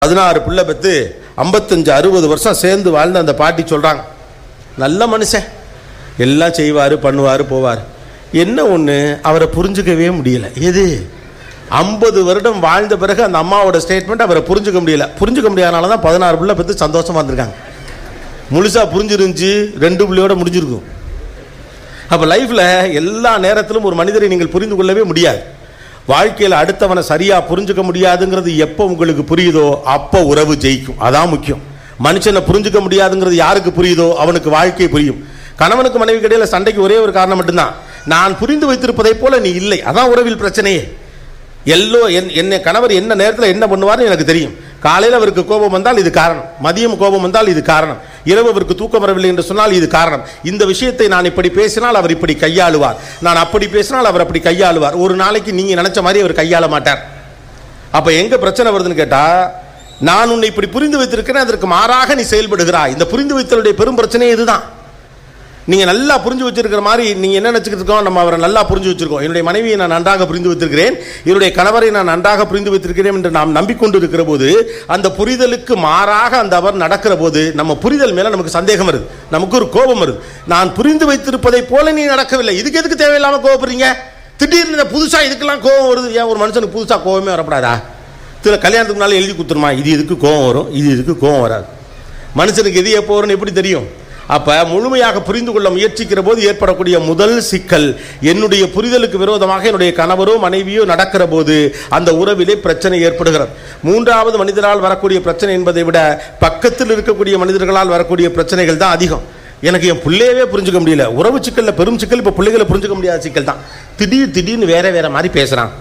பதினாறு பிள்ளை பெற்று ஐம்பத்தஞ்சு அறுபது வருஷம் சேர்ந்து வாழ்ந்த அந்த பாட்டி சொல்கிறாங்க நல்ல மனுஷன் எல்லாம் செய்வார் பண்ணுவார் போவார் என்ன ஒன்று அவரை புரிஞ்சுக்கவே முடியல எது ஐம்பது வருடம் வாழ்ந்த பிறகு அந்த அம்மாவோட ஸ்டேட்மெண்ட் அவரை புரிஞ்சுக்க முடியல புரிஞ்சுக்க முடியாதனால தான் பதினாறு பிள்ளை பெற்று சந்தோஷமா இருந்திருக்காங்க முழுசாக புரிஞ்சிருந்துச்சு ரெண்டு பிள்ளையோட முடிஞ்சிருக்கும் அப்போ லைஃப்பில் எல்லா நேரத்திலும் ஒரு மனிதரை நீங்கள் புரிந்து கொள்ளவே முடியாது வாழ்க்கையில் அடுத்தவனை சரியாக புரிஞ்சுக்க முடியாதுங்கிறது எப்போ உங்களுக்கு புரியுதோ அப்போ உறவு ஜெயிக்கும் அதான் முக்கியம் மனுஷனை புரிஞ்சுக்க முடியாதுங்கிறது யாருக்கு புரியுதோ அவனுக்கு வாழ்க்கை புரியும் கணவனுக்கு மனைவி இடையில சண்டைக்கு ஒரே ஒரு காரணம் மட்டும்தான் நான் புரிந்து வைத்திருப்பதைப் போல நீ இல்லை அதான் உறவில் பிரச்சனையே எல்லோ என் என்ன கணவர் என்ன நேரத்தில் என்ன பண்ணுவார்னு எனக்கு தெரியும் காலையில் அவருக்கு கோபம் வந்தால் இது காரணம் மதியம் கோபம் வந்தால் இது காரணம் இரவு அவருக்கு தூக்கம் வரவில்லை என்று சொன்னால் இது காரணம் இந்த விஷயத்தை நான் இப்படி பேசினால் அவர் இப்படி கையாளுவார் நான் அப்படி பேசினால் அவர் அப்படி கையாளுவார் ஒரு நாளைக்கு நீங்க நினைச்ச மாதிரி அவர் கையாள மாட்டார் அப்ப எங்க பிரச்சனை வருதுன்னு கேட்டா நான் உன்னை இப்படி புரிந்து வைத்திருக்கிறேன் அதற்கு மாறாக நீ செயல்படுகிறாய் இந்த புரிந்து வைத்தலுடைய பெரும் பிரச்சனை இதுதான் நீங்க நல்லா புரிஞ்சு வச்சிருக்கிற மாதிரி நீங்க என்ன நினைச்சுக்கிட்டு இருக்கோம் நம்ம அவரை நல்லா புரிஞ்சு வச்சிருக்கோம் என்னுடைய மனைவியை நான் நன்றாக புரிந்து வைத்திருக்கிறேன் என்னுடைய கணவரை நான் நன்றாக புரிந்து வைத்திருக்கிறேன் என்று நாம் நம்பிக்கொண்டு இருக்கிற போது அந்த புரிதலுக்கு மாறாக அந்த அவர் நடக்கிற போது நம்ம புரிதல் மேல நமக்கு சந்தேகம் வருது நமக்கு ஒரு கோபம் வருது நான் புரிந்து வைத்திருப்பதை போல நீ நடக்கவில்லை இதுக்கு எதுக்கு தேவையில்லாம கோபப்படுறீங்க திடீர்னு இந்த புதுசா இதுக்கெல்லாம் கோபம் வருது ஏன் ஒரு மனுஷனுக்கு புதுசா கோபமே வரப்படாதா சில கல்யாணத்துக்கு முன்னால எழுதி கொடுத்துருமா இது இதுக்கு கோபம் வரும் இது இதுக்கு கோபம் வராது மனுஷனுக்கு எது எப்போ வரும்னு எப்படி தெரியும் அப்ப முழுமையாக புரிந்து கொள்ள முயற்சிக்கிற போது ஏற்படக்கூடிய முதல் சிக்கல் என்னுடைய புரிதலுக்கு விரோதமாக என்னுடைய கணவரோ மனைவியோ நடக்கிற போது அந்த உறவிலே பிரச்சனை ஏற்படுகிறது மூன்றாவது மனிதரால் வரக்கூடிய பிரச்சனை என்பதை விட பக்கத்தில் இருக்கக்கூடிய மனிதர்களால் வரக்கூடிய பிரச்சனைகள் தான் அதிகம் எனக்கு என் பிள்ளையவே புரிஞ்சுக்க முடியல உறவு சிக்கல்ல பெரும் சிக்கல் இப்போ பிள்ளைகளை புரிஞ்சுக்க முடியாத சிக்கல் தான் திடீர் திடீர்னு வேற வேற மாதிரி பேசுறான்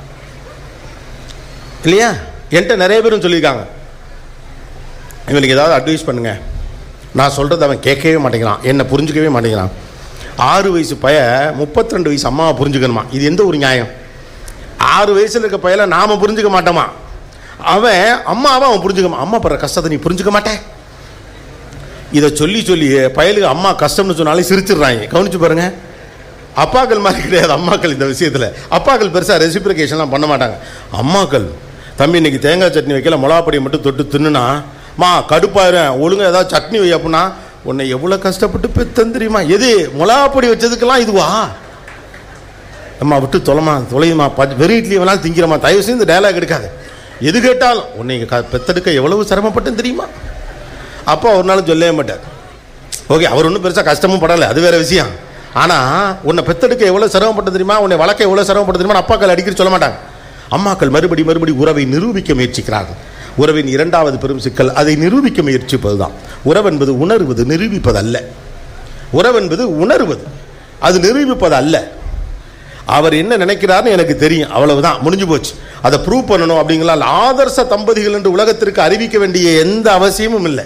இல்லையா என்கிட்ட நிறைய பேரும் சொல்லியிருக்காங்க இவனுக்கு ஏதாவது அட்வைஸ் பண்ணுங்க நான் சொல்கிறது அவன் கேட்கவே மாட்டேங்கிறான் என்னை புரிஞ்சுக்கவே மாட்டேங்கிறான் ஆறு வயசு பைய முப்பத்தி ரெண்டு வயசு அம்மாவை புரிஞ்சுக்கணுமா இது எந்த ஒரு நியாயம் ஆறு வயசில் இருக்க பையல நாம புரிஞ்சுக்க மாட்டோமா அவன் அம்மாவை அவன் புரிஞ்சுக்க அம்மா படுற கஷ்டத்தை நீ புரிஞ்சுக்க மாட்டேன் இதை சொல்லி சொல்லி பயலுக்கு அம்மா கஷ்டம்னு சொன்னாலே சிரிச்சிடுறாங்க கவனிச்சு பாருங்க அப்பாக்கள் மாதிரி கிடையாது அம்மாக்கள் இந்த விஷயத்தில் அப்பாக்கள் பெருசாக ரெசிப்ரிகேஷன்லாம் பண்ண மாட்டாங்க அம்மாக்கள் தம்பி இன்னைக்கு தேங்காய் சட்னி வைக்கல மிளகாப்பொடியை மட்டும் தொட்டு தின்னுனா மா கடுப்பாயிரும் ஒழுங்கா ஏதாவது சட்னி வை அப்படின்னா உன்னை எவ்வளோ கஷ்டப்பட்டு பெத்தன் தெரியுமா எது மிளகாப்பொடி வச்சதுக்கெல்லாம் இதுவா அம்மா விட்டு தொலைமா தொலையுமா ப- வெறும் இட்லி வேணாலும் திங்கிறமா தயவு செய்து இந்த டயலாக் எடுக்காது எது கேட்டாலும் உன்னை க- பெத்தெடுக்க எவ்வளவு சிரமப்பட்டேன்னு தெரியுமா அப்பா ஒரு நாளும் சொல்லவே மாட்டார் ஓகே அவர் ஒன்றும் பெருசாக கஷ்டமும் படலை அது வேற விஷயம் ஆனால் உன்னை பெத்தெடுக்க எவ்வளோ சிரமப்பட்டு தெரியுமா உன்னை வளர்க்க எவ்வளோ சிரமப்பட்டு தெரியுமா அப்பாக்கள் அடிக்கடி சொல்ல மாட்டாங்க அம்மாக்கள் மறுபடி மறுபடி உறவை நிரூபிக்க முயற்சிக்கிறார்கள் உறவின் இரண்டாவது பெரும் சிக்கல் அதை நிரூபிக்க முயற்சிப்பதுதான் உறவு என்பது உணர்வது நிரூபிப்பது அல்ல உறவு என்பது உணர்வது அது நிரூபிப்பது அல்ல அவர் என்ன நினைக்கிறார்னு எனக்கு தெரியும் அவ்வளவுதான் முடிஞ்சு போச்சு அதை ப்ரூவ் பண்ணணும் அப்படிங்கலாம் ஆதர்ச தம்பதிகள் என்று உலகத்திற்கு அறிவிக்க வேண்டிய எந்த அவசியமும் இல்லை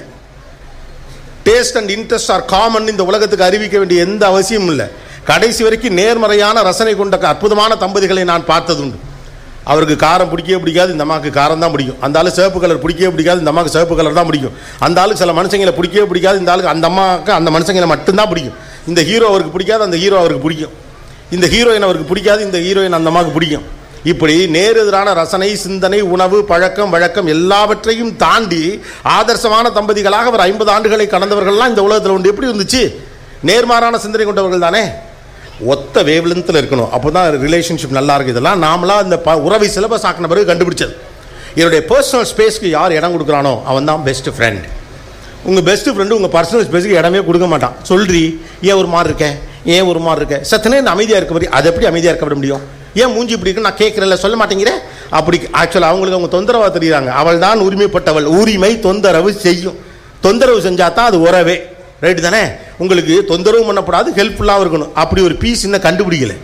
taste and interest are common இந்த உலகத்துக்கு அறிவிக்க வேண்டிய எந்த அவசியமும் இல்லை கடைசி வரைக்கும் நேர்மறையான ரசனை கொண்ட அற்புதமான தம்பதிகளை நான் பார்த்ததுண்டு அவருக்கு காரம் பிடிக்கவே பிடிக்காது இந்த அம்மாவுக்கு காரம் தான் பிடிக்கும் அந்த ஆளு சிவப்பு கலர் பிடிக்கவே பிடிக்காது இந்த அம்மாவுக்கு சிவப்பு கலர் தான் பிடிக்கும் அந்த ஆளுக்கு சில மனுஷங்களை பிடிக்கவே பிடிக்காது இந்த ஆளுக்கு அந்த அம்மாவுக்கு அந்த மனுஷங்களை மட்டும்தான் பிடிக்கும் இந்த ஹீரோ அவருக்கு பிடிக்காது அந்த ஹீரோ அவருக்கு பிடிக்கும் இந்த ஹீரோயின் அவருக்கு பிடிக்காது இந்த ஹீரோயின் அந்த அம்மாவுக்கு பிடிக்கும் இப்படி நேரெதிரான ரசனை சிந்தனை உணவு பழக்கம் வழக்கம் எல்லாவற்றையும் தாண்டி ஆதர்சமான தம்பதிகளாக அவர் ஐம்பது ஆண்டுகளை கடந்தவர்கள்லாம் இந்த உலகத்தில் உண்டு எப்படி இருந்துச்சு நேர்மாறான சிந்தனை கொண்டவர்கள் தானே ஒத்த வேவ்லென்த்தில் இருக்கணும் அப்போ தான் ரிலேஷன்ஷிப் நல்லா இருக்கு இதெல்லாம் நாமளா இந்த ப உறவை சிலபஸ் ஆக்கின பிறகு கண்டுபிடிச்சது என்னுடைய பர்சனல் ஸ்பேஸ்க்கு யார் இடம் கொடுக்குறானோ அவன் தான் பெஸ்ட் ஃப்ரெண்ட் உங்கள் பெஸ்ட் ஃப்ரெண்டு உங்கள் பர்சனல் ஸ்பேஸுக்கு இடமே கொடுக்க மாட்டான் சொல்றி ஏன் ஒரு மாதிரி இருக்க ஏன் ஒரு மாதிரி இருக்க சத்தனே நான் அமைதியாக இருக்க முடியும் அது எப்படி அமைதியாக இருக்க விட முடியும் ஏன் மூஞ்சி இப்படி இருக்கு நான் கேட்குறேன்ல சொல்ல மாட்டேங்கிறேன் அப்படி ஆக்சுவலாக அவங்களுக்கு அவங்க தொந்தரவாக தெரியுறாங்க அவள் தான் உரிமைப்பட்டவள் உரிமை தொந்தரவு செய்யும் தொந்தரவு செஞ்சா தான் அது உறவே ரைட்டு தானே உங்களுக்கு தொந்தரவு பண்ணப்படாது ஹெல்ப்ஃபுல்லாகவும் இருக்கணும் அப்படி ஒரு பீஸ் இன்னும் கண்டுபிடிக்கல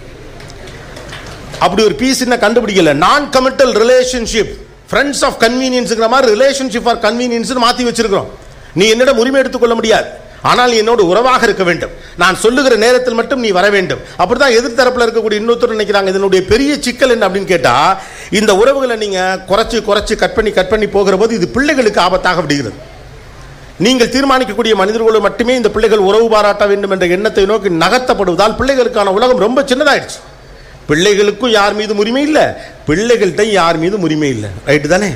அப்படி ஒரு பீஸ் இன்னும் கண்டுபிடிக்கல நான் கமிட்டல் ரிலேஷன்ஷிப் ஃப்ரெண்ட்ஸ் ஆஃப் கன்வீனியன்ஸுங்கிற மாதிரி ரிலேஷன்ஷிப் ஃபார் கன்வீனியன்ஸ் மாற்றி வச்சிருக்கிறோம் நீ என்னிடம் உரிமை எடுத்துக்கொள்ள முடியாது ஆனால் நீ என்னோட உறவாக இருக்க வேண்டும் நான் சொல்லுகிற நேரத்தில் மட்டும் நீ வர வேண்டும் அப்படிதான் எதிர்த்தரப்பில் இருக்கக்கூடிய இன்னொருத்தர் நினைக்கிறாங்க இதனுடைய பெரிய சிக்கல் என்ன அப்படின்னு கேட்டா இந்த உறவுகளை நீங்க குறைச்சு குறைச்சு கட் பண்ணி கட் பண்ணி போகிற போது இது பிள்ளைகளுக்கு ஆபத்தாக விடுகிறது நீங்கள் தீர்மானிக்கக்கூடிய மனிதர்களோடு மட்டுமே இந்த பிள்ளைகள் உறவு பாராட்ட வேண்டும் என்ற எண்ணத்தை நோக்கி நகர்த்தப்படுவதால் பிள்ளைகளுக்கான உலகம் ரொம்ப சின்னதாயிடுச்சு பிள்ளைகளுக்கும் யார் மீதும் உரிமை இல்லை பிள்ளைகள்கிட்ட யார் மீதும் உரிமை இல்லை ரைட்டு தானே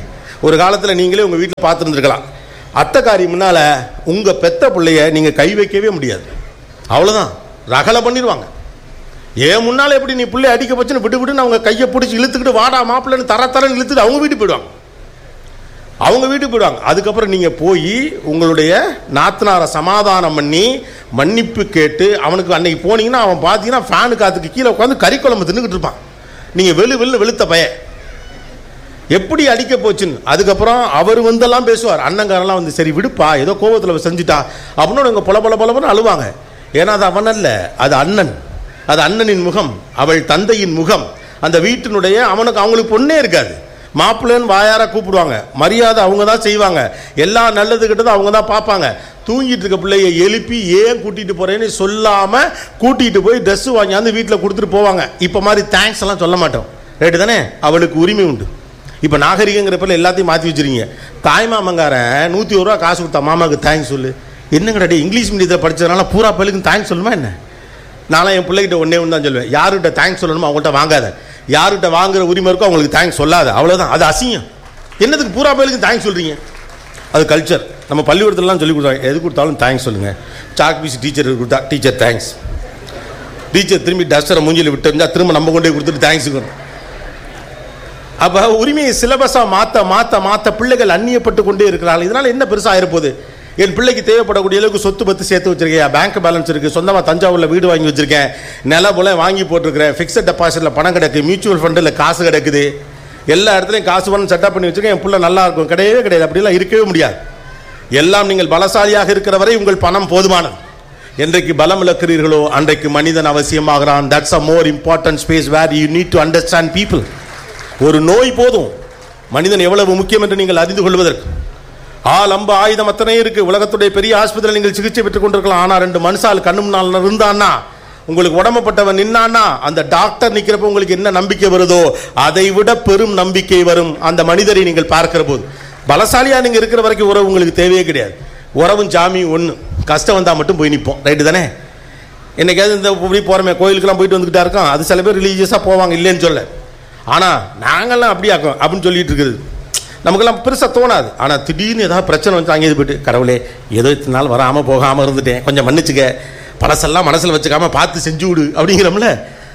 ஒரு காலத்தில் நீங்களே உங்கள் வீட்டில் பார்த்துருந்துருக்கலாம் அத்தைக்காரி முன்னால் உங்கள் பெத்த பிள்ளைய நீங்கள் கை வைக்கவே முடியாது அவ்வளோதான் ரகலை பண்ணிடுவாங்க ஏன் முன்னால் எப்படி நீ பிள்ளை அடிக்க போச்சுன்னு விட்டு விட்டுன்னு அவங்க கையை பிடிச்சி இழுத்துக்கிட்டு வாடா மாப்பிள்ளைன்னு தர தரன்னு இழுத்துட்டு அவங்க வீட்டுக்கு போயிடுவாங்க அவங்க வீட்டுக்கு போயிடுவாங்க அதுக்கப்புறம் நீங்கள் போய் உங்களுடைய நாத்தனாரை சமாதானம் பண்ணி மன்னிப்பு கேட்டு அவனுக்கு அன்னைக்கு போனீங்கன்னா அவன் பார்த்தீங்கன்னா ஃபேனு காத்துக்கு கீழே உட்காந்து கறி குழம்பு தின்னுக்கிட்டு இருப்பான் நீங்கள் வெளு வெளு வெளுத்த பையன் எப்படி அடிக்க போச்சுன்னு அதுக்கப்புறம் அவர் வந்தெல்லாம் பேசுவார் அண்ணங்காரெல்லாம் வந்து சரி விடுப்பா ஏதோ கோபத்தில் செஞ்சுட்டா அப்படின்னு இவங்க பொல பொல பொலன்னு அழுவாங்க ஏன்னா அது அவன் அல்ல அது அண்ணன் அது அண்ணனின் முகம் அவள் தந்தையின் முகம் அந்த வீட்டினுடைய அவனுக்கு அவங்களுக்கு பொண்ணே இருக்காது மாப்பிள்ளைன்னு வாயார கூப்பிடுவாங்க மரியாதை அவங்க தான் செய்வாங்க எல்லா நல்லது கிட்டதும் அவங்க தான் பார்ப்பாங்க தூங்கிட்டு இருக்க பிள்ளைய எழுப்பி ஏன் கூட்டிட்டு போறேன்னு சொல்லாம கூட்டிட்டு போய் ட்ரெஸ் வாங்கியாந்து வீட்டில் கொடுத்துட்டு போவாங்க இப்போ மாதிரி தேங்க்ஸ் எல்லாம் சொல்ல மாட்டோம் ரைட்டு தானே அவளுக்கு உரிமை உண்டு இப்போ நாகரிகங்கிற பேர்ல எல்லாத்தையும் மாற்றி வச்சிருக்கீங்க தாய் மாமங்காரன் நூற்றி ஒரு ரூபா காசு கொடுத்தா மாமாவுக்கு தேங்க்ஸ் சொல்லு என்னங்கடா டேய், இங்கிலீஷ் மீடியத்தில் படிச்சதுனால பூரா பள்ளிக்கும் தேங்க்ஸ் சொல்லுமா என்ன நான்லாம் என் பிள்ளைகிட்ட ஒன்றே ஒன்று தான் சொல்லுவேன் யார்கிட்ட தேங்க்ஸ் சொல்லணுமோ அவங்கள்ட்ட வாங்காத யார்கிட்ட வாங்குற உரிமை இருக்கோ அவங்களுக்கு தேங்க்ஸ் சொல்லாத அவ்வளோதான் அது அசிங்கம் என்னதுக்கு பூரா பேருக்கு தேங்க்ஸ் சொல்கிறீங்க அது கல்ச்சர் நம்ம பள்ளிக்கூடத்துலலாம் சொல்லி கொடுத்தாங்க எது கொடுத்தாலும் தேங்க்ஸ் சொல்லுங்கள் சாக் பீஸ் டீச்சர் கொடுத்தா டீச்சர் தேங்க்ஸ் டீச்சர் திரும்பி டஸ்டரை மூஞ்சியில் விட்டு இருந்தால் திரும்ப நம்ம கொண்டு போய் கொடுத்துட்டு தேங்க்ஸ் சொல்லணும் அப்போ உரிமையை சிலபஸாக மாற்ற மாற்ற மாற்ற பிள்ளைகள் அந்நியப்பட்டு கொண்டே இருக்கிறார்கள் இதனால் என்ன பெருசாக ஆயிருப்போகுது என் பிள்ளைக்கு தேவைப்படக்கூடிய அளவுக்கு சொத்து பத்து சேர்த்து வச்சிருக்கேன் பேங்க் பேலன்ஸ் இருக்குது சொந்தமாக தஞ்சாவூரில் வீடு வாங்கி வச்சிருக்கேன் நில போல வாங்கி போட்டிருக்கிறேன் ஃபிக்ஸட் டெபாசிட்டில் பணம் கிடக்கு மியூச்சுவல் ஃபண்டில் காசு கிடக்குது எல்லா இடத்துலையும் காசு பணம் செட்டப் பண்ணி வச்சிருக்கேன் என் பிள்ளை நல்லா இருக்கும் கிடையவே கிடையாது அப்படிலாம் இருக்கவே முடியாது எல்லாம் நீங்கள் பலசாலியாக இருக்கிற வரை உங்கள் பணம் போதுமானது என்றைக்கு பலம் இழக்கிறீர்களோ அன்றைக்கு மனிதன் அவசியமாகிறான் that's a more important space where you need to understand people ஒரு நோய் போதும் மனிதன் எவ்வளவு முக்கியம் என்று நீங்கள் அறிந்து கொள்வதற்கு ஆள் அம்பு ஆயுதம் அத்தனை இருக்கு உலகத்துடைய பெரிய ஆஸ்பத்திரியில் நீங்கள் சிகிச்சை பெற்றுக் கொண்டிருக்கலாம் ஆனா ரெண்டு மனுஷால் கண்ணு முன்னால் இருந்தான்னா உங்களுக்கு உடம்பப்பட்டவன் நின்னான்னா அந்த டாக்டர் நிக்கிறப்ப உங்களுக்கு என்ன நம்பிக்கை வருதோ அதை விட பெரும் நம்பிக்கை வரும் அந்த மனிதரை நீங்கள் பார்க்கிற போது பலசாலியா நீங்க இருக்கிற வரைக்கும் உறவு உங்களுக்கு தேவையே கிடையாது உறவும் ஜாமியும் ஒன்று கஷ்டம் வந்தால் மட்டும் போய் நிற்போம் ரைட்டு தானே என்னைக்காவது இந்த இப்படி போகிறோமே கோயிலுக்கெல்லாம் போயிட்டு வந்துக்கிட்டா இருக்கோம் அது சில பேர் ரிலீஜியஸாக போவாங்க இல்லைன்னு சொல்ல ஆனால் நாங்கள்லாம் அப்படி ஆக்கோம் அப்படின்னு சொல்லிட்டு இருக்குது நமக்கெல்லாம் பெருசாக தோணாது ஆனால் திடீர்னு ஏதாவது பிரச்சனை வந்து அங்கேயே போயிட்டு கடவுளே ஏதோ இத்தனை நாள் வராமல் போகாமல் இருந்துட்டேன் கொஞ்சம் மன்னிச்சுக்க பழசெல்லாம் மனசில் வச்சுக்காம பார்த்து செஞ்சு விடு அப்படிங்கிறோம்ல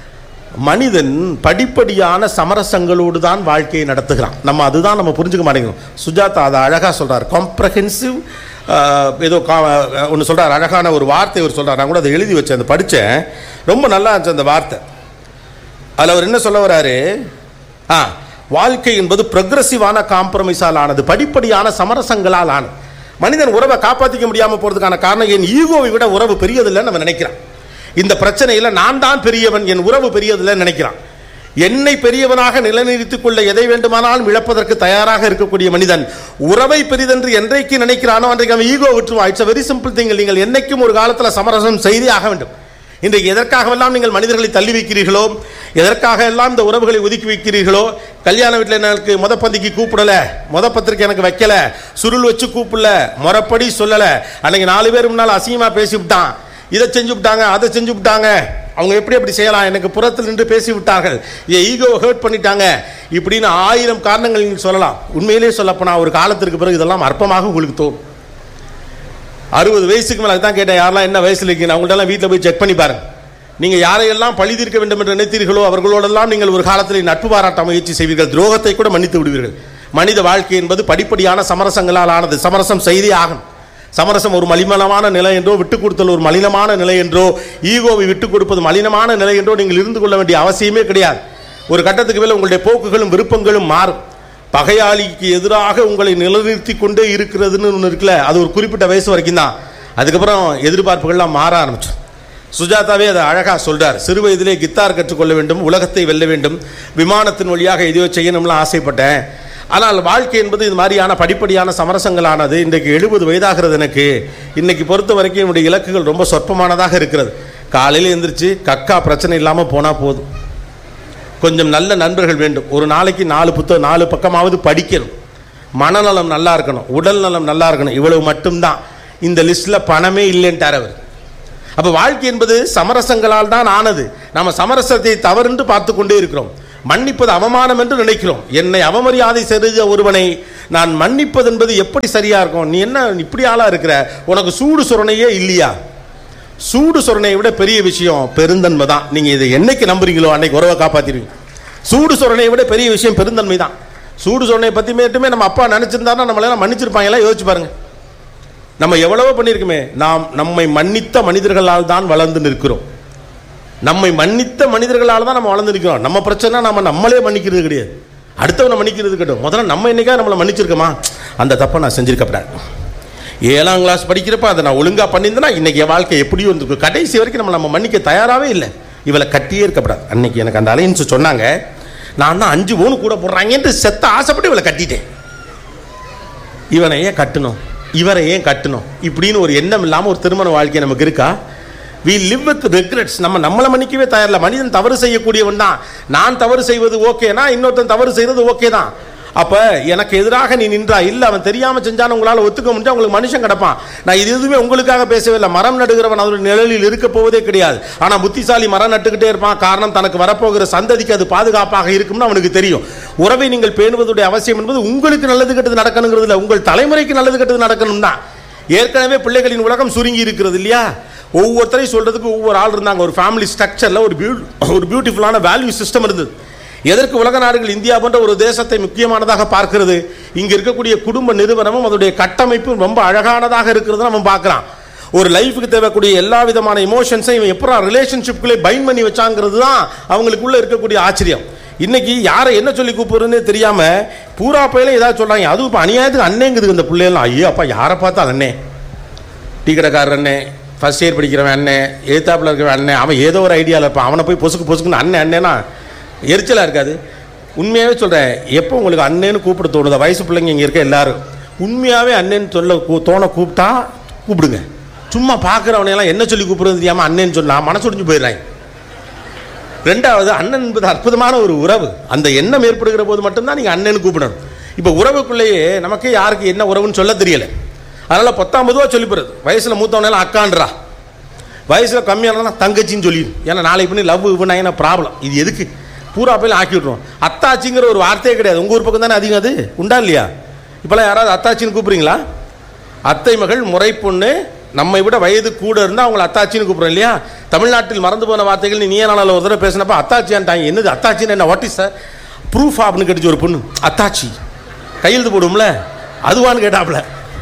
மனிதன் படிப்படியான சமரசங்களோடு தான் வாழ்க்கையை நடத்துகிறான் நம்ம அதுதான் நம்ம புரிஞ்சுக்க மாட்டேங்கிறோம் சுஜாதா அதை அழகாக சொல்கிறார் காம்ப்ரஹென்சிவ் ஏதோ கா ஒன்று சொல்கிறார் அழகான ஒரு வார்த்தை அவர் சொல்கிறார் நான் கூட அதை எழுதி வச்சேன் அதை படித்தேன் ரொம்ப நல்லா இருந்துச்சு அந்த வார்த்தை அதில் அவர் என்ன சொல்ல வராரு ஆ வாழ்க்கை என்பது ப்ரொக்ரஸிவான காம்ப்ரமைஸால் ஆனது படிப்படியான சமரசங்களால் ஆனது மனிதன் உறவை காப்பாற்றிக்க முடியாமல் போகிறதுக்கான காரணம் என் ஈகோவை விட உறவு பெரியதில்லைன்னு நம்ம நினைக்கிறான் இந்த பிரச்சனையில் நான் தான் பெரியவன் என் உறவு பெரியதில்லைன்னு நினைக்கிறான் என்னை பெரியவனாக நிலைநிறுத்திக் கொள்ள எதை வேண்டுமானாலும் இழப்பதற்கு தயாராக இருக்கக்கூடிய மனிதன் உறவை பெரிதென்று என்றைக்கு நினைக்கிறானோ அன்றைக்கு அவன் ஈகோ விட்டுருவான் இட்ஸ் வெரி சிம்பிள் திங் நீங்கள் என்னைக்கும் ஒரு காலத்தில் சமரசம் செய்தே ஆக வேண்டும் இன்றைக்கு எதற்காகவெல்லாம் நீங்கள் மனிதர்களை தள்ளி வைக்கிறீர்களோ எதற்காக எல்லாம் இந்த உறவுகளை ஒதுக்கி வைக்கிறீர்களோ கல்யாண வீட்டில் எனக்கு முத பந்திக்கு கூப்பிடல முத பத்திரிக்கை எனக்கு வைக்கல சுருள் வச்சு கூப்பிடல முறைப்படி சொல்லல அன்னைக்கு நாலு பேர் முன்னால் அசிங்கமா பேசி விட்டான் இதை செஞ்சு விட்டாங்க அதை செஞ்சு விட்டாங்க அவங்க எப்படி எப்படி செய்யலாம் எனக்கு புறத்தில் நின்று பேசி விட்டார்கள் என் ஈகோ ஹர்ட் பண்ணிட்டாங்க இப்படின்னு ஆயிரம் காரணங்கள் நீங்கள் சொல்லலாம் உண்மையிலேயே சொல்லப்போனா ஒரு காலத்திற்கு பிறகு இதெல்லாம் அற்பமாக உங்களுக்கு தோணும் அறுபது வயசுக்கு மேலே தான் கேட்டேன் யாரெல்லாம் என்ன வயசுல இருக்கீங்க அவங்கள்ட்ட வீட்டில் போய் செக் பண்ணி பாருங்க நீங்க யாரையெல்லாம் பழி தீர்க்க வேண்டும் என்று நினைத்தீர்களோ அவர்களோடெல்லாம் நீங்கள் ஒரு காலத்தில் நட்பு பாராட்ட முயற்சி செய்வீர்கள் துரோகத்தை கூட மன்னித்து விடுவீர்கள் மனித வாழ்க்கை என்பது படிப்படியான சமரசங்களால் ஆனது சமரசம் செய்தே ஆகும் சமரசம் ஒரு மலினமான நிலை என்றோ விட்டுக் கொடுத்தல் ஒரு மலினமான நிலை என்றோ ஈகோவை விட்டுக் கொடுப்பது மலினமான நிலை என்றோ நீங்கள் இருந்து கொள்ள வேண்டிய அவசியமே கிடையாது ஒரு கட்டத்துக்கு மேலே உங்களுடைய போக்குகளும் விருப்பங்களும் மாறும் பகையாளிக்கு எதிராக உங்களை நிலைநிறுத்தி கொண்டே இருக்கிறதுன்னு ஒன்று இருக்குல்ல அது ஒரு குறிப்பிட்ட வயசு வரைக்கும் தான் அதுக்கப்புறம் எதிர்பார்ப்புகள்லாம் மாற ஆரம்பிச்சு சுஜாதாவே அதை அழகாக சொல்றார் சிறு வயதிலே கித்தார் கற்றுக்கொள்ள வேண்டும் உலகத்தை வெல்ல வேண்டும் விமானத்தின் வழியாக எதையோ செய்யணும்லாம் ஆசைப்பட்டேன் ஆனால் வாழ்க்கை என்பது இது மாதிரியான படிப்படியான சமரசங்களானது இன்றைக்கு எழுபது வயதாகிறது எனக்கு இன்னைக்கு பொறுத்த வரைக்கும் என்னுடைய இலக்குகள் ரொம்ப சொற்பமானதாக இருக்கிறது காலையில் எந்திரிச்சு கக்கா பிரச்சனை இல்லாமல் போனால் போதும் கொஞ்சம் நல்ல நண்பர்கள் வேண்டும் ஒரு நாளைக்கு நாலு புத்தகம் நாலு பக்கமாவது படிக்கணும் மனநலம் நல்லா இருக்கணும் உடல் நலம் நல்லா இருக்கணும் இவ்வளவு மட்டும்தான் இந்த லிஸ்ட்டில் பணமே இல்லைன்ட்டார் அவர் அப்போ வாழ்க்கை என்பது சமரசங்களால் தான் ஆனது நம்ம சமரசத்தை தவறுன்று பார்த்து கொண்டே இருக்கிறோம் மன்னிப்பது அவமானம் என்று நினைக்கிறோம் என்னை அவமரியாதை செய்த ஒருவனை நான் மன்னிப்பது என்பது எப்படி சரியா இருக்கும் நீ என்ன இப்படி ஆளா இருக்கிற உனக்கு சூடு சுரணையே இல்லையா சூடு சொரணையை விட பெரிய விஷயம் பெருந்தன்மை தான் நீங்க இதை என்னைக்கு நம்புறீங்களோ அன்னைக்கு உறவை காப்பாத்திடுவீங்க சூடு சொரணையை விட பெரிய விஷயம் பெருந்தன்மை தான் சூடு சொரணையை பத்தி மட்டுமே நம்ம அப்பா நினைச்சிருந்தாருன்னா நம்மளெல்லாம் மன்னிச்சிருப்பாங்களா யோசிச்சு பாருங்க நம்ம எவ்வளவோ பண்ணியிருக்குமே நாம் நம்மை மன்னித்த மனிதர்களால் தான் வளர்ந்து நிற்கிறோம் நம்மை மன்னித்த மனிதர்களால் தான் நம்ம வளர்ந்து நிற்கிறோம் நம்ம பிரச்சனை நம்ம நம்மளே மன்னிக்கிறது கிடையாது அடுத்தவனை மன்னிக்கிறது கிடையாது முதல்ல நம்ம என்னைக்கா நம்மளை மன்னிச்சிருக்கோமா அந்த தப்பை நான் செஞ்சிருக்கப்படாது ஏழாம் கிளாஸ் படிக்கிறப்ப அதை நான் ஒழுங்கா பண்ணியிருந்தேன்னா இன்னைக்கு என் வாழ்க்கை எப்படி இருந்திருக்கும் கடைசி வரைக்கும் நம்ம நம்ம மன்னிக்க தயாராகவே இல்லை இவளை கட்டியே இருக்கப்படாது அன்னைக்கு எனக்கு அந்த அலையன்ஸ் சொன்னாங்க நான் தான் அஞ்சு பவுன் கூட போடுறாங்கன்ட்டு செத்த ஆசைப்பட்டு இவளை கட்டிட்டேன் இவனை ஏன் கட்டணும் இவரை ஏன் கட்டணும் இப்படின்னு ஒரு எண்ணம் இல்லாமல் ஒரு திருமண வாழ்க்கை நமக்கு இருக்கா வி லிவ் வித் ரெக்ரெட்ஸ் நம்ம நம்மளை மன்னிக்கவே தயாரில்ல மனிதன் தவறு செய்யக்கூடியவன் தான் நான் தவறு செய்வது ஓகேனா இன்னொருத்தன் தவறு செய்வது ஓகே தான் அப்ப எனக்கு எதிராக நீ நின்றா இல்ல அவன் தெரியாம செஞ்சான்னு உங்களால ஒத்துக்க முடிஞ்சா உங்களுக்கு மனுஷன் கிடப்பான் நான் இது எதுவுமே உங்களுக்காக பேசவே இல்லை மரம் நடுகிறவன் அதோட நிழலில் இருக்க போவதே கிடையாது ஆனா புத்திசாலி மரம் நட்டுக்கிட்டே இருப்பான் காரணம் தனக்கு வரப்போகிற சந்ததிக்கு அது பாதுகாப்பாக இருக்கும்னு அவனுக்கு தெரியும் உறவை நீங்கள் பேணுவதுடைய அவசியம் என்பது உங்களுக்கு நல்லது கெட்டது நடக்கணுங்கிறது இல்லை உங்கள் தலைமுறைக்கு நல்லது கெட்டது நடக்கணும் தான் ஏற்கனவே பிள்ளைகளின் உலகம் சுருங்கி இருக்கிறது இல்லையா ஒவ்வொருத்தரையும் சொல்றதுக்கு ஒவ்வொரு ஆள் இருந்தாங்க ஒரு ஃபேமிலி ஸ்ட்ரக்சர்ல ஒரு பியூ ஒரு பியூட்டிஃபுல்லான வேல்யூ சிஸ்டம் இருந்தது எதற்கு உலக நாடுகள் இந்தியா போன்ற ஒரு தேசத்தை முக்கியமானதாக பார்க்கிறது இங்க இருக்கக்கூடிய குடும்ப நிறுவனமும் அதோடைய கட்டமைப்பும் ரொம்ப அழகானதாக இருக்கிறது நம்ம பார்க்கலாம் ஒரு லைஃபுக்கு தேவைக்கூடிய எல்லா விதமான இமோஷன்ஸையும் இவன் எப்படா ரிலேஷன்ஷிப்குள்ளே பைண்ட் பண்ணி வச்சாங்கிறது தான் அவங்களுக்குள்ள இருக்கக்கூடிய ஆச்சரியம் இன்னைக்கு யாரை என்ன சொல்லி கூப்பிடுறதுன்னு தெரியாம பூரா பையில ஏதாவது சொல்றாங்க அதுவும் இப்போ அநியாயத்துக்கு அண்ணேங்குது இந்த பிள்ளையெல்லாம் ஐயோ அப்பா யாரை பார்த்தா அண்ணே டீ கடைக்காரர் அண்ணன் ஃபர்ஸ்ட் இயர் படிக்கிறவன் அண்ணன் ஏத்தாப்பில் இருக்கிறவன் அண்ணன் அவன் ஏதோ ஒரு ஐடியாவில் இருப்பான் அவனை போய் பொசுக்கு பொசுக்குன்னு அண்ணன் அண்ணேனா எரிச்சலாக இருக்காது உண்மையாகவே சொல்கிறேன் எப்போ உங்களுக்கு அண்ணன்னு கூப்பிட தோணுதா வயசு பிள்ளைங்க இங்கே இருக்க எல்லாரும் உண்மையாகவே அண்ணன்னு சொல்ல கூ- தோண கூப்பிட்டா கூப்பிடுங்க சும்மா பார்க்குறவனையெல்லாம் என்ன சொல்லி கூப்பிடுறது தெரியாமல் அண்ணன்னு சொன்னா மனசு ஒடிஞ்சு போயிடுறாங்க ரெண்டாவது அண்ணன் என்பது அற்புதமான ஒரு உறவு அந்த எண்ணம் ஏற்படுகிற போது மட்டும்தான் நீங்கள் அண்ணன் கூப்பிடணும் இப்போ உறவுக்குள்ளேயே நமக்கு யாருக்கு என்ன உறவுன்னு சொல்ல தெரியல அதனால் பத்தாம் பொதுவாக சொல்லிப்படுறது வயசில் மூத்தவனெல்லாம் அக்கான்றா வயசில் கம்மியானா தங்கச்சின்னு சொல்லிடும் ஏன்னா நாளைக்கு பண்ணி லவ் பண்ணாங்கன்னா ப்ராப்ளம் இது எதுக்கு பூரா போய் ஆக்கி விட்ருவோம் அத்தாச்சிங்கிற ஒரு வார்த்தையே கிடையாது உங்கள் ஊர் பக்கம் தானே அதிகம் அது உண்டா இல்லையா இப்போலாம் யாராவது அத்தாச்சின்னு கூப்பிடுறீங்களா அத்தை மகள் முறை பொண்ணு நம்மை விட வயது கூட இருந்தால் அவங்கள அத்தாச்சின்னு கூப்பிடுறோம் இல்லையா தமிழ்நாட்டில் மறந்து போன வார்த்தைகள் நீ நீ நாளில் ஒரு தடவை பேசினப்ப அத்தாச்சியான்ட்டாங்க என்னது அத்தாச்சின்னு என்ன வாட் இஸ் சார் ப்ரூஃப் அப்படின்னு கேட்டுச்சு ஒரு பொண்ணு அத்தாச்சி கையெழுத்து போடுவோம்ல அதுவான்னு கேட்டாப்புல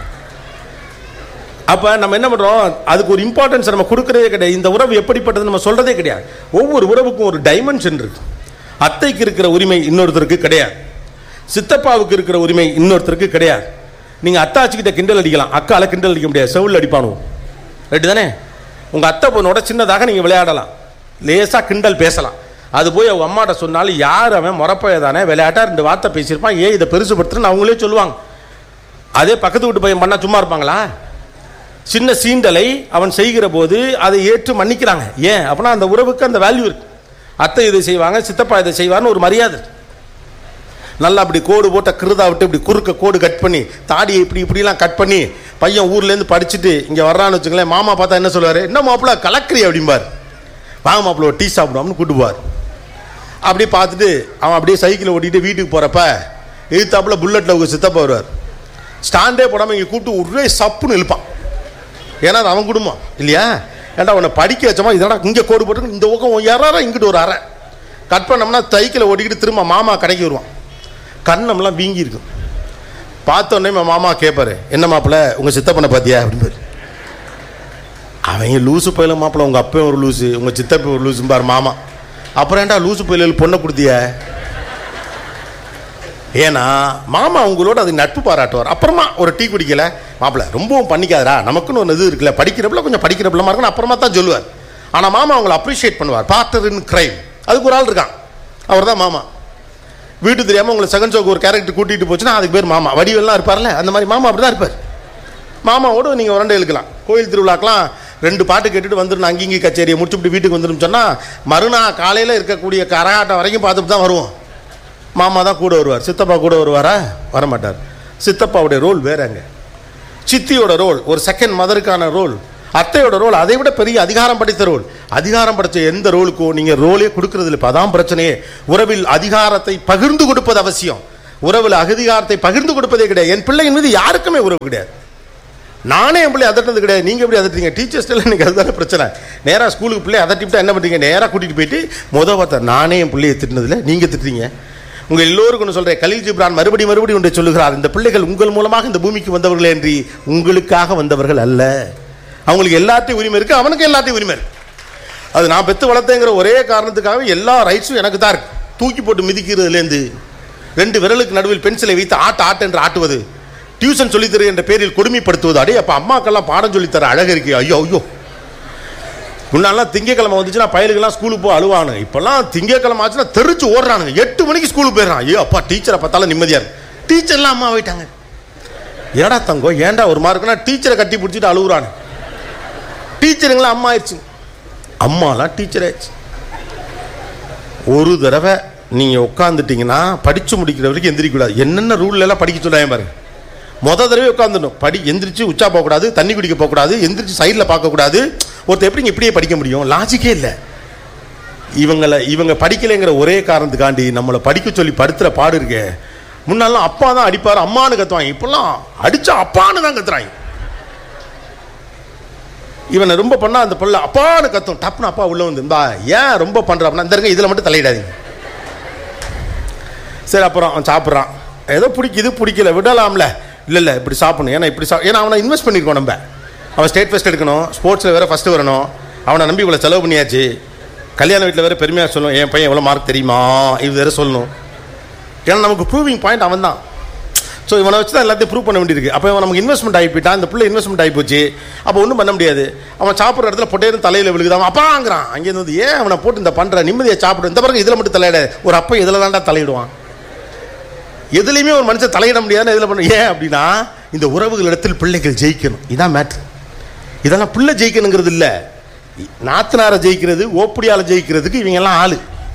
அப்போ நம்ம என்ன பண்ணுறோம் அதுக்கு ஒரு இம்பார்ட்டன்ஸ் நம்ம கொடுக்கறதே கிடையாது இந்த உறவு எப்படிப்பட்டது நம்ம சொல்கிறதே கிடையாது ஒவ்வொரு உறவுக்கும் ஒரு டைமென்ஷன் இருக்கு அத்தைக்கு இருக்கிற உரிமை இன்னொருத்தருக்கு கிடையாது சித்தப்பாவுக்கு இருக்கிற உரிமை இன்னொருத்தருக்கு கிடையாது நீங்கள் அத்தாச்சிக்கிட்ட கிண்டல் அடிக்கலாம் அக்கால கிண்டல் அடிக்க முடியாது செவில் அடிப்பானு ரைட்டு தானே உங்கள் அத்தை பொண்ணோட சின்னதாக நீங்கள் விளையாடலாம் லேசாக கிண்டல் பேசலாம் அது போய் அவங்க அம்மாட்ட சொன்னாலும் யார் அவன் முறப்பைய தானே விளையாட்டா ரெண்டு வார்த்தை பேசியிருப்பான் ஏன் இதை பெருசுபடுத்துறேன்னு அவங்களே சொல்லுவாங்க அதே பக்கத்து வீட்டு பையன் பண்ணால் சும்மா இருப்பாங்களா சின்ன சீண்டலை அவன் செய்கிற போது அதை ஏற்று மன்னிக்கிறாங்க ஏன் அப்படின்னா அந்த உறவுக்கு அந்த வேல்யூ இருக்கு அத்தை இதை செய்வாங்க சித்தப்பா இதை செய்வார்னு ஒரு மரியாதை இருக்கு. நல்லா அப்படி கோடு போட்ட கிருதா விட்டு இப்படி குறுக்க கோடு கட் பண்ணி தாடியை இப்படி இப்படிலாம் கட் பண்ணி பையன் ஊர்லேருந்து படிச்சுட்டு இங்கே வர்றான்னு வச்சுங்களேன் மாமா பார்த்தா என்ன சொல்லுவார் என்ன மாப்பிள்ள கலக்கிறி அப்படிம்பார் வாங்க மாப்பிள்ள ஒரு டீ சாப்பிடுவோம்னு கூட்டு போவார் அப்படியே பார்த்துட்டு அவன் அப்படியே சைக்கிளை ஓட்டிட்டு வீட்டுக்கு போகிறப்ப எதிர்த்தாப்புல புல்லட்டில் உங்கள் சித்தப்பா வருவார் ஸ்டாண்டே போடாமல் இங்கே கூப்பிட்டு ஒரே சப்புன்னு இழுப்பான் ஏன்னா அது அவன் குடும்பம் இல்லையா ஏன்டா உன்னை படிக்க வச்சோமா இதெல்லாம் இங்கே கோடு போட்டு இந்த பக்கம் யாரா இங்கிட்டு ஒரு அறை கட் பண்ணோம்னா சைக்கிளை ஓட்டிக்கிட்டு திரும்ப மாமா கடைக்கு வருவான் கண்ணம்லாம் வீங்கி இருக்கும் பார்த்த உடனே என் மாமா கேட்பாரு என்ன மாப்பிள்ள உங்கள் சித்தப்பனை பார்த்தியா அப்படிம்பாரு அவங்க லூசு பயில மாப்பிள்ள உங்கள் அப்பையும் ஒரு லூசு உங்கள் சித்தப்ப ஒரு லூசும்பார் மாமா அப்புறம் ஏன்டா லூசு பயிலுக்கு பொண்ணை கொடுத்திய ஏன்னா மாமா உங்களோட அது நட்பு பாராட்டுவார் அப்புறமா ஒரு டீ குடிக்கல மாப்பிள்ள ரொம்பவும் பண்ணிக்காதடா நமக்குன்னு ஒரு இது இருக்குல்ல படிக்கிறப்பல கொஞ்சம் படிக்கிறப்பலமா இருக்கணும் அப்புறமா தான் சொல்லுவார் ஆனால் மாமா அவங்கள அப்ரிஷியேட் பண்ணுவார் பார்ட்னர் இன் கிரைம் அதுக்கு ஒரு ஆள் இருக்கான் அவர் தான் மாமா வீட்டு தெரியாமல் உங்களை செகண்ட் ஷோக்கு ஒரு கேரக்டர் கூட்டிகிட்டு போச்சுன்னா அதுக்கு பேர் மாமா வடிவெல்லாம் இருப்பார்ல அந்த மாதிரி மாமா அப்படி தான் இருப்பார் மாமாவோட நீங்கள் உரண்டை இழுக்கலாம் கோயில் திருவிழாக்கெலாம் ரெண்டு பாட்டு கேட்டுட்டு வந்துடும் அங்கிங்கி கச்சேரியை முடிச்சுட்டு வீட்டுக்கு வந்துடும் சொன்னால் மறுநாள் காலையில் இருக்கக்கூடிய கரகாட்டம் வரைக்கும் பார்த்துட்டு தான் வருவோம் மாமா தான் கூட வருவார் சித்தப்பா கூட வருவாரா வரமாட்டார் சித்தப்பாவுடைய ரோல் வேறங்க சித்தியோட ரோல் ஒரு செகண்ட் மதருக்கான ரோல் அத்தையோட ரோல் அதை விட பெரிய அதிகாரம் படைத்த ரோல் அதிகாரம் படைச்ச எந்த ரோலுக்கும் நீங்க ரோலே கொடுக்கறது இல்லை இப்போ அதான் பிரச்சனையே உறவில் அதிகாரத்தை பகிர்ந்து கொடுப்பது அவசியம் உறவில் அதிகாரத்தை பகிர்ந்து கொடுப்பதே கிடையாது என் பிள்ளையின் மீது யாருக்குமே உறவு கிடையாது நானே என் பிள்ளை அதட்டினது கிடையாது நீங்க எப்படி அதட்டுறீங்க டீச்சர்ஸ் எல்லாம் எனக்கு அதுதானே பிரச்சனை நேரா ஸ்கூலுக்கு பிள்ளை அதட்டிவிட்டா என்ன பண்றீங்க நேரா கூட்டிட்டு போயிட்டு முத பார்த்தா நானே என் பிள்ளையை திட்டினதில்ல நீங்க திட்டுறீங்க உங்க எல்லோருக்கும் ஒன்று சொல்றேன் கலீல் ஜிப்ரான் மறுபடியும் மறுபடியும் ஒன்றை சொல்லுகிறார் இந்த பிள்ளைகள் உங்கள் மூலமாக இந்த பூமிக்கு வந்தவர்கள் என்று உங்களுக்காக வந்தவர்கள் அல்ல அவங்களுக்கு எல்லாத்தையும் உரிமை இருக்கு அவனுக்கு எல்லாத்தையும் உரிமை இருக்கு அது நான் பெத்து வளர்த்தேங்கிற ஒரே காரணத்துக்காக எல்லா ரைட்ஸும் எனக்கு தான் இருக்கு தூக்கி போட்டு மிதிக்கிறதுலேருந்து ரெண்டு விரலுக்கு நடுவில் பென்சிலை வைத்து ஆட்டு ஆட்டு என்று ஆட்டுவது டியூஷன் சொல்லித்தரு என்ற பேரில் கொடுமைப்படுத்துவது அடே அப்போ அம்மாக்கெல்லாம் பாடம் சொல்லித்தர அழகு இருக்கு ஐயோ ஐயோ முன்னாலாம் திங்கக்கிழமை வந்துச்சுன்னா பயலுக்கெல்லாம் ஸ்கூலுக்கு போய் அழுவானு இப்போல்லாம் திங்கக்கிழமை ஆச்சுன்னா தெரிச்சு ஓடுறானுங்க எட்டு மணிக்கு ஸ்கூலுக்கு போயிடுறான் ஐயோ அப்பா டீச்சரை பார்த்தாலும் நிம்மதியாக இருக்கு டீச்சர்லாம் அம்மா ஆயிட்டாங்க ஏடா தங்கம் ஏன்டா ஒரு மார்க்குனா டீச்சரை கட்டி பிடிச்சிட்டு அழுகுறானு டீச்சருங்களாம் அம்மா ஆயிடுச்சு அம்மாலாம் டீச்சர் ஆயிடுச்சு ஒரு தடவை நீங்கள் உட்காந்துட்டீங்கன்னா படித்து முடிக்கிற வரைக்கும் எந்திரிக்கக்கூடாது என்னென்ன ரூல்ல எல்லாம் படிக்க சொல்லாங்க பாருங்க முத தடவை உட்காந்துடணும் படி எந்திரிச்சு உச்சா போகக்கூடாது தண்ணி குடிக்க போகக்கூடாது எந்திரிச்சு சைடில் பார்க்கக்கூடாது ஒருத்தர் எப்படிங்க இப்படியே படிக்க முடியும் லாஜிக்கே இல்லை இவங்களை இவங்க படிக்கலைங்கிற ஒரே காரணத்துக்காண்டி நம்மளை படிக்க சொல்லி படுத்துகிற பாடு இருக்கே முன்னாலாம் அப்பா தான் அடிப்பார் அம்மானு கத்துவாங்க இப்பெல்லாம் அடிச்சா அப்பான்னு தான் கத்துறாங்க இவனை ரொம்ப பண்ணா அந்த பிள்ளை அப்பான்னு கத்தும் டப்புன்னு அப்பா உள்ள வந்து இந்தா ஏன் ரொம்ப பண்ற அப்படின்னா இந்த இருங்க இதில் மட்டும் தலையிடாதீங்க சரி அப்புறம் அவன் சாப்பிட்றான் ஏதோ பிடிக்குது பிடிக்கல விடலாம்ல இல்லை இல்லை இப்படி சாப்பிடணும் ஏன்னா இப்படி சா ஏன்னா அவனை இன்வெஸ்ட் பண்ணியிருக்கோம் நம்ம அவன் ஸ்டேட் ஃபஸ்ட் எடுக்கணும் ஸ்போர்ட்ஸில் வேற ஃபஸ்ட்டு வரணும் அவனை நம்பி இவ்வளோ செலவு பண்ணியாச்சு கல்யாண வீட்டில் வேற பெருமையாக சொல்லணும் என் பையன் எவ்வளோ மார்க் தெரியுமா இது வேற சொல்லணும் ஏன்னா நமக்கு ப்ரூவிங் பாயிண்ட் அவன் தான் ஸோ இவனை வச்சு தான் எல்லாத்தையும் ப்ரூவ் பண்ண வேண்டியிருக்கு அப்போ இவன் நமக்கு இன்வெஸ்ட்மெண்ட் ஆகி போயிட்டான் இந்த பிள்ளை இன்வெஸ்ட்மெண்ட் ஆகி போச்சு அப்போ ஒன்றும் பண்ண முடியாது அவன் சாப்பிட்ற இடத்துல பொட்டேரும் தலையில் விழுகுது அவன் அப்பாங்கிறான் அங்கேருந்து வந்து ஏன் அவனை போட்டு இந்த பண்ணுற நிம்மதியை சாப்பிடு இந்த பிறகு இதில் மட்டும் தலையிட ஒரு அப்பா இதில் தான்டா தலையிடுவான் எதுலையுமே ஒரு மனுஷன் தலையிட முடியாதுன்னு இதில் பண்ண ஏன் அப்படின்னா இந்த உறவுகள் இடத்தில் பிள்ளைகள் ஜெயிக்கணும் இதான் மேட்ரு இதெல்லாம் பிள்ளை ஜெயிக்கணுங்கிறது இல்லை நாத்தனாரை ஜெயிக்கிறது ஓப்படியால் ஜெயிக்கிறதுக்கு இவங்கெல்லாம் ஆளு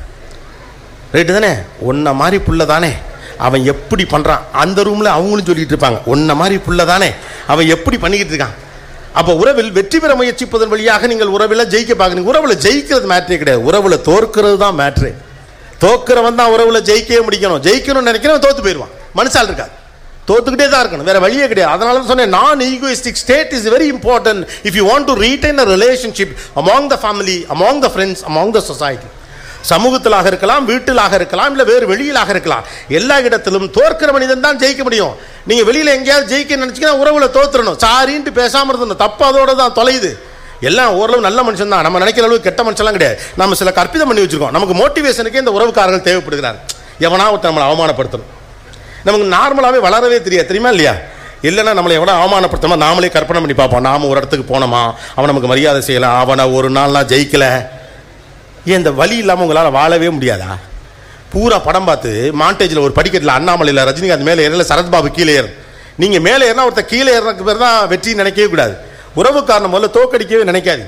ரைட்டு தானே உன்ன மாதிரி புள்ள தானே அவன் எப்படி பண்ணுறான் அந்த ரூமில் அவங்களும் சொல்லிட்டு இருப்பாங்க உன்ன மாதிரி புள்ள தானே அவன் எப்படி பண்ணிக்கிட்டு இருக்கான் அப்போ உறவில் வெற்றி பெற முயற்சிப்பதன் வழியாக நீங்கள் உறவில் ஜெயிக்க பார்க்குறீங்க உறவில் ஜெயிக்கிறது மேட்ரே கிடையாது உறவில் தோற்கிறது தான் மேட்ரு தோக்குறவன் தான் உறவில் ஜெயிக்கவே முடிக்கணும் ஜெயிக்கணும்னு நினைக்கிறவன் தோத்து போயிடுவான் மனுஷால் இருக்காது தோத்துக்கிட்டே தான் இருக்கணும் வேற வழியே கிடையாது அதனால தான் சொன்னேன் நான் egoistic state is very important if you want to retain a relationship among the family among the friends among the society சமூகத்திலாக இருக்கலாம் வீட்டிலாக இருக்கலாம் இல்லை வேறு வெளியிலாக இருக்கலாம் எல்லா இடத்திலும் தோற்கிற மனிதன் தான் ஜெயிக்க முடியும் நீங்கள் வெளியில் எங்கேயாவது ஜெயிக்க நினச்சிங்கன்னா உறவுல தோத்துறணும் சாரின்ட்டு பேசாமல் இருந்தணும் தப்பு அதோட தான் தொலையுது எல்லாம் ஓரளவு நல்ல மனுஷன் தான் நம்ம நினைக்கிற அளவுக்கு கெட்ட மனுஷன்லாம் கிடையாது நம்ம சில கற்பிதம் பண்ணி வச்சிருக்கோம் நமக்கு மோட்டிவேஷனுக்கே இந்த உறவுக்காரர்கள் தேவைப்படுகிறார் எவனா ஒருத்தர் நம்மளை அவமானப்படுத்தணும் நமக்கு நார்மலாகவே வளரவே தெரியாது தெரியுமா இல்லையா இல்லைன்னா நம்மளை எவ்வளோ அவமானப்படுத்தமா நாமளே கற்பனை பண்ணி பார்ப்போம் நாம ஒரு இடத்துக்கு போனோமா அவன் நமக்கு மரியாதை செய்யலாம் அவனை ஒரு நாள் நான் ஜெயிக்கல ஏன் இந்த வழி இல்லாமல் உங்களால் வாழவே முடியாதா பூரா படம் பார்த்து மாண்டேஜில் ஒரு படிக்கட்டில் அண்ணாமலையில் ரஜினிகாந்த் மேலே ஏறல சரத்பாபு கீழே ஏறு நீங்கள் மேலே ஏறினா ஒருத்தர் கீழே ஏறதுக்கு பேர் தான் வெற்றி நினைக்கவே கூடாது உறவுக்காரனை முதல்ல தோக்கடிக்கவே நினைக்காது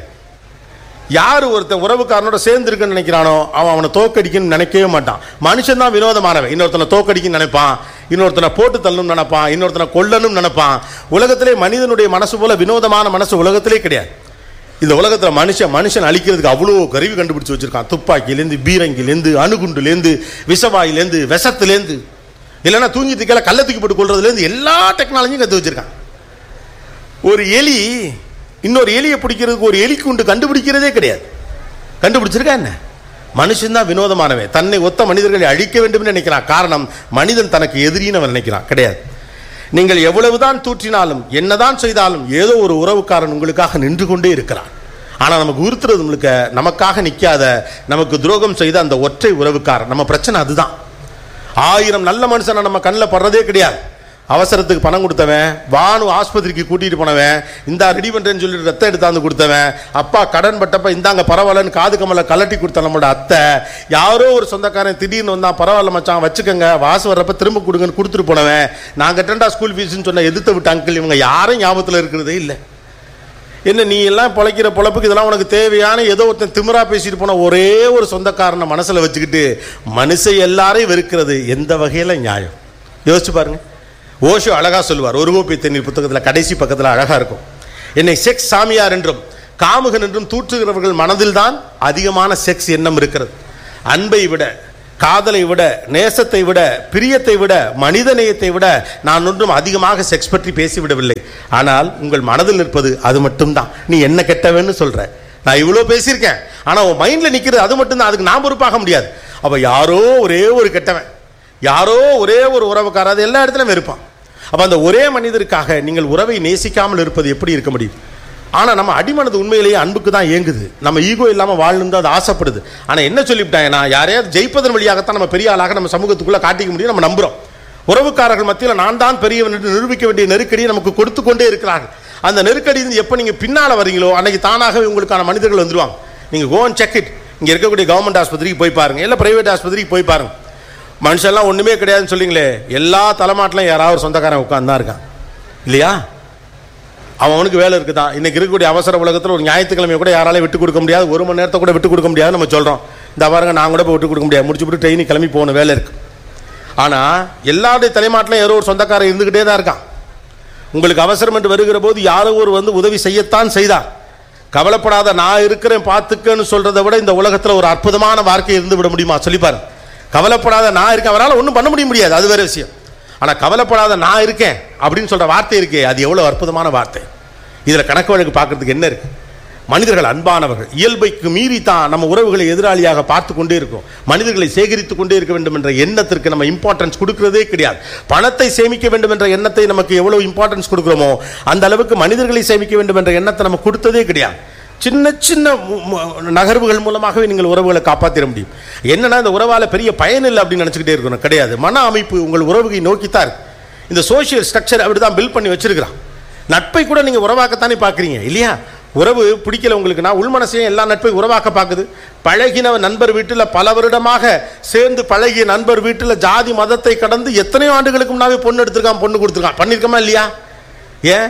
யார் ஒருத்தன் உறவுக்காரனோட சேர்ந்து இருக்குன்னு நினைக்கிறானோ அவன் அவனை தோக்கடிக்கணும்னு நினைக்கவே மாட்டான் மனுஷன் தான் வினோதமானவன் இன்னொருத்தனை தோக்கடிக்கணும்னு நினைப்பான் இன்னொருத்தனை போட்டு தள்ளணும்னு நினைப்பான் இன்னொருத்தனை கொல்லணும்னு நினைப்பான் உலகத்திலே மனிதனுடைய மனசு போல வினோதமான மனசு உலகத்திலே கிடையாது இந்த உலகத்தில் மனுஷன் மனுஷன் அழிக்கிறதுக்கு அவ்வளோ கருவி கண்டுபிடிச்சு வச்சிருக்கான் துப்பாக்கிலேருந்து பீரங்கிலேருந்து அணுகுண்டுலேருந்து விஷவாயிலேருந்து விஷத்துலேருந்து இல்லைன்னா தூங்கிட்டு கீழே கள்ள தூக்கி போட்டு கொள்றதுலேருந்து எல்லா டெக்னாலஜியும் கற்று வச்சிருக்கான் ஒரு எலி இன்னொரு எலியை பிடிக்கிறதுக்கு ஒரு எலி குண்டு கண்டுபிடிக்கிறதே கிடையாது கண்டுபிடிச்சிருக்கா என்ன மனுஷன் தான் வினோதமானவன் தன்னை ஒத்த மனிதர்களை அழிக்க வேண்டும் நினைக்கிறான் காரணம் மனிதன் தனக்கு எதிரின்னு அவன் நினைக்கிறான் கிடையாது நீங்கள் எவ்வளவுதான் தூற்றினாலும் என்னதான் செய்தாலும் ஏதோ ஒரு உறவுக்காரன் உங்களுக்காக நின்று கொண்டே இருக்கிறான் ஆனால் நமக்கு உறுத்துறது முழுக்க நமக்காக நிற்காத நமக்கு துரோகம் செய்த அந்த ஒற்றை உறவுக்காரன் நம்ம பிரச்சனை அதுதான் ஆயிரம் நல்ல மனுஷனை நம்ம கண்ணில் படுறதே கிடையாது அவசரத்துக்கு பணம் கொடுத்தவன் வானு ஆஸ்பத்திரிக்கு கூட்டிட்டு போனவன் இந்த ரெடி பண்றேன்னு சொல்லிட்டு ரத்தம் எடுத்தாந்து கொடுத்தவன் அப்பா கடன் பட்டப்ப இந்தாங்க பரவாயில்லன்னு காது கமலை கலட்டி கொடுத்த நம்மளோட அத்தை யாரோ ஒரு சொந்தக்காரன் திடீர்னு வந்தான் பரவாயில்ல மச்சான் வச்சுக்கோங்க வாசு வர்றப்ப திரும்ப கொடுங்கன்னு கொடுத்துட்டு போனவன் நான் கட்டண்டா ஸ்கூல் ஃபீஸ்னு சொன்ன எதிர்த்து விட்ட அங்கிள் இவங்க யாரும் ஞாபகத்தில் இருக்கிறதே இல்லை என்ன நீ எல்லாம் பொழைக்கிற பொழப்புக்கு இதெல்லாம் உனக்கு தேவையான ஏதோ ஒருத்தன் திமிரா பேசிட்டு போன ஒரே ஒரு சொந்தக்காரனை மனசுல வச்சுக்கிட்டு மனுஷன் எல்லாரையும் வெறுக்கிறது எந்த வகையில நியாயம் யோசிச்சு பாருங்க ஓஷோ அழகா சொல்லுவார் ஒரு கோப்பை தண்ணீர் புத்தகத்தில் கடைசி பக்கத்தில் அழகா இருக்கும் என்னை செக்ஸ் சாமியார் என்றும் காமுகன் என்றும் தூற்றுகிறவர்கள் மனதில்தான் அதிகமான செக்ஸ் எண்ணம் இருக்கிறது அன்பை விட காதலை விட நேசத்தை விட பிரியத்தை விட மனித நேயத்தை விட நான் ஒன்றும் அதிகமாக செக்ஸ் பற்றி பேசிவிடவில்லை ஆனால் உங்கள் மனதில் நிற்பது அது மட்டும்தான் நீ என்ன கெட்டவன்னு சொல்ற நான் இவ்வளோ பேசியிருக்கேன் ஆனால் உன் மைண்டில் நிற்கிறது அது மட்டும்தான் அதுக்கு நான் பொறுப்பாக முடியாது அப்போ யாரோ ஒரே ஒரு கெட்டவன் யாரோ ஒரே ஒரு உறவுக்காரர் அது எல்லா இடத்துலையும் இருப்பான் அப்போ அந்த ஒரே மனிதருக்காக நீங்கள் உறவை நேசிக்காமல் இருப்பது எப்படி இருக்க முடியும் ஆனால் நம்ம அடிமனது உண்மையிலேயே அன்புக்கு தான் ஏங்குது நம்ம ஈகோ இல்லாமல் வாழணும் தான் அது ஆசைப்படுது ஆனால் என்ன சொல்லிவிட்டாங்க நான் யாரையாவது ஜெயிப்பதன் வழியாகத்தான் நம்ம பெரிய ஆளாக நம்ம சமூகத்துக்குள்ளே காட்டிக்க முடியும் நம்ம நம்புகிறோம் உறவுக்காரர்கள் மத்தியில் நான் தான் பெரியவன் என்று நிரூபிக்க வேண்டிய நெருக்கடியை நமக்கு கொடுத்து கொண்டே இருக்கிறார்கள் அந்த நெருக்கடி எப்போ நீங்கள் பின்னால் வரீங்களோ அன்னைக்கு தானாகவே உங்களுக்கான மனிதர்கள் வந்துருவாங்க நீங்கள் கோன் செக் இட் இங்கே இருக்கக்கூடிய கவர்மெண்ட் ஆஸ்பத்திரிக்கு போய் பாருங்க இல்லை பிரைவேட் ஆஸ்பத்திரிக்கு போய் பாருங்க மனுஷன்லாம் ஒன்றுமே கிடையாதுன்னு சொல்லிங்களே எல்லா தலைமாட்டிலும் யாராவது ஒரு சொந்தக்காரன் உட்காந்து தான் இருக்கான் இல்லையா அவன் அவனுக்கு வேலை இருக்குதான் இன்னைக்கு இருக்கக்கூடிய அவசர உலகத்தில் ஒரு ஞாயிற்றுக்கிழமை கூட யாராலையும் விட்டு கொடுக்க முடியாது ஒரு மணி நேரத்தை கூட விட்டு கொடுக்க முடியாது நம்ம சொல்கிறோம் இந்த பாருங்க நான் கூட போய் விட்டு கொடுக்க முடியாது முடிச்சு விட்டு ட்ரெயினுக்கு கிளம்பி போகணும் வேலை இருக்கு ஆனால் எல்லாருடைய தலைமாட்டிலும் யாரோ ஒரு சொந்தக்காரன் இருந்துக்கிட்டே தான் இருக்கான் உங்களுக்கு அவசரம் என்று வருகிற போது யாரோ ஒரு வந்து உதவி செய்யத்தான் செய்தார் கவலைப்படாத நான் இருக்கிறேன் பார்த்துக்கன்னு சொல்றதை விட இந்த உலகத்தில் ஒரு அற்புதமான வார்த்தை இருந்து விட முடியுமா சொல்லி பாருங்க கவலைப்படாத நான் இருக்கேன் அவரால் ஒன்றும் பண்ண முடிய முடியாது அது வேற விஷயம் ஆனால் கவலைப்படாத நான் இருக்கேன் அப்படின்னு சொல்ற வார்த்தை இருக்கே அது எவ்வளோ அற்புதமான வார்த்தை இதில் கணக்கு வழக்கு பார்க்கறதுக்கு என்ன இருக்கு மனிதர்கள் அன்பானவர்கள் இயல்பைக்கு மீறி தான் நம்ம உறவுகளை எதிராளியாக பார்த்து கொண்டே இருக்கோம் மனிதர்களை சேகரித்து கொண்டே இருக்க வேண்டும் என்ற எண்ணத்திற்கு நம்ம இம்பார்ட்டன்ஸ் கொடுக்கிறதே கிடையாது பணத்தை சேமிக்க வேண்டும் என்ற எண்ணத்தை நமக்கு எவ்வளவு இம்பார்ட்டன்ஸ் கொடுக்குறோமோ அந்த அளவுக்கு மனிதர்களை சேமிக்க வேண்டும் என்ற எண்ணத்தை நம்ம கொடுத்ததே கிடையாது சின்ன சின்ன மு- மு- நகர்வுகள் மூலமாகவே நீங்கள் உறவுகளை காப்பாற்றிட முடியும் என்னன்னா இந்த உறவால பெரிய பயன் இல்லை அப்படின்னு நினச்சிக்கிட்டே இருக்கணும் கிடையாது மன அமைப்பு உங்கள் உறவுகளை நோக்கித்தான் இருக்கு இந்த சோஷியல் ஸ்ட்ரக்சர் அப்படி தான் பில்ட் பண்ணி வச்சிருக்கிறான் நட்பை கூட நீங்கள் உறவாக்கத்தானே பார்க்குறீங்க இல்லையா உறவு பிடிக்கல உங்களுக்குன்னா உள்மனசையும் எல்லா நட்பை உறவாக்க பார்க்குது பழகின நண்பர் வீட்டில் பல வருடமாக சேர்ந்து பழகிய நண்பர் வீட்டில் ஜாதி மதத்தை கடந்து எத்தனையோ ஆண்டுகளுக்கு முன்னாவே பொண்ணு எடுத்திருக்கான் பொண்ணு கொடுத்துருக்கான் பண்ணியிருக்கோமா இல்லையா ஏன்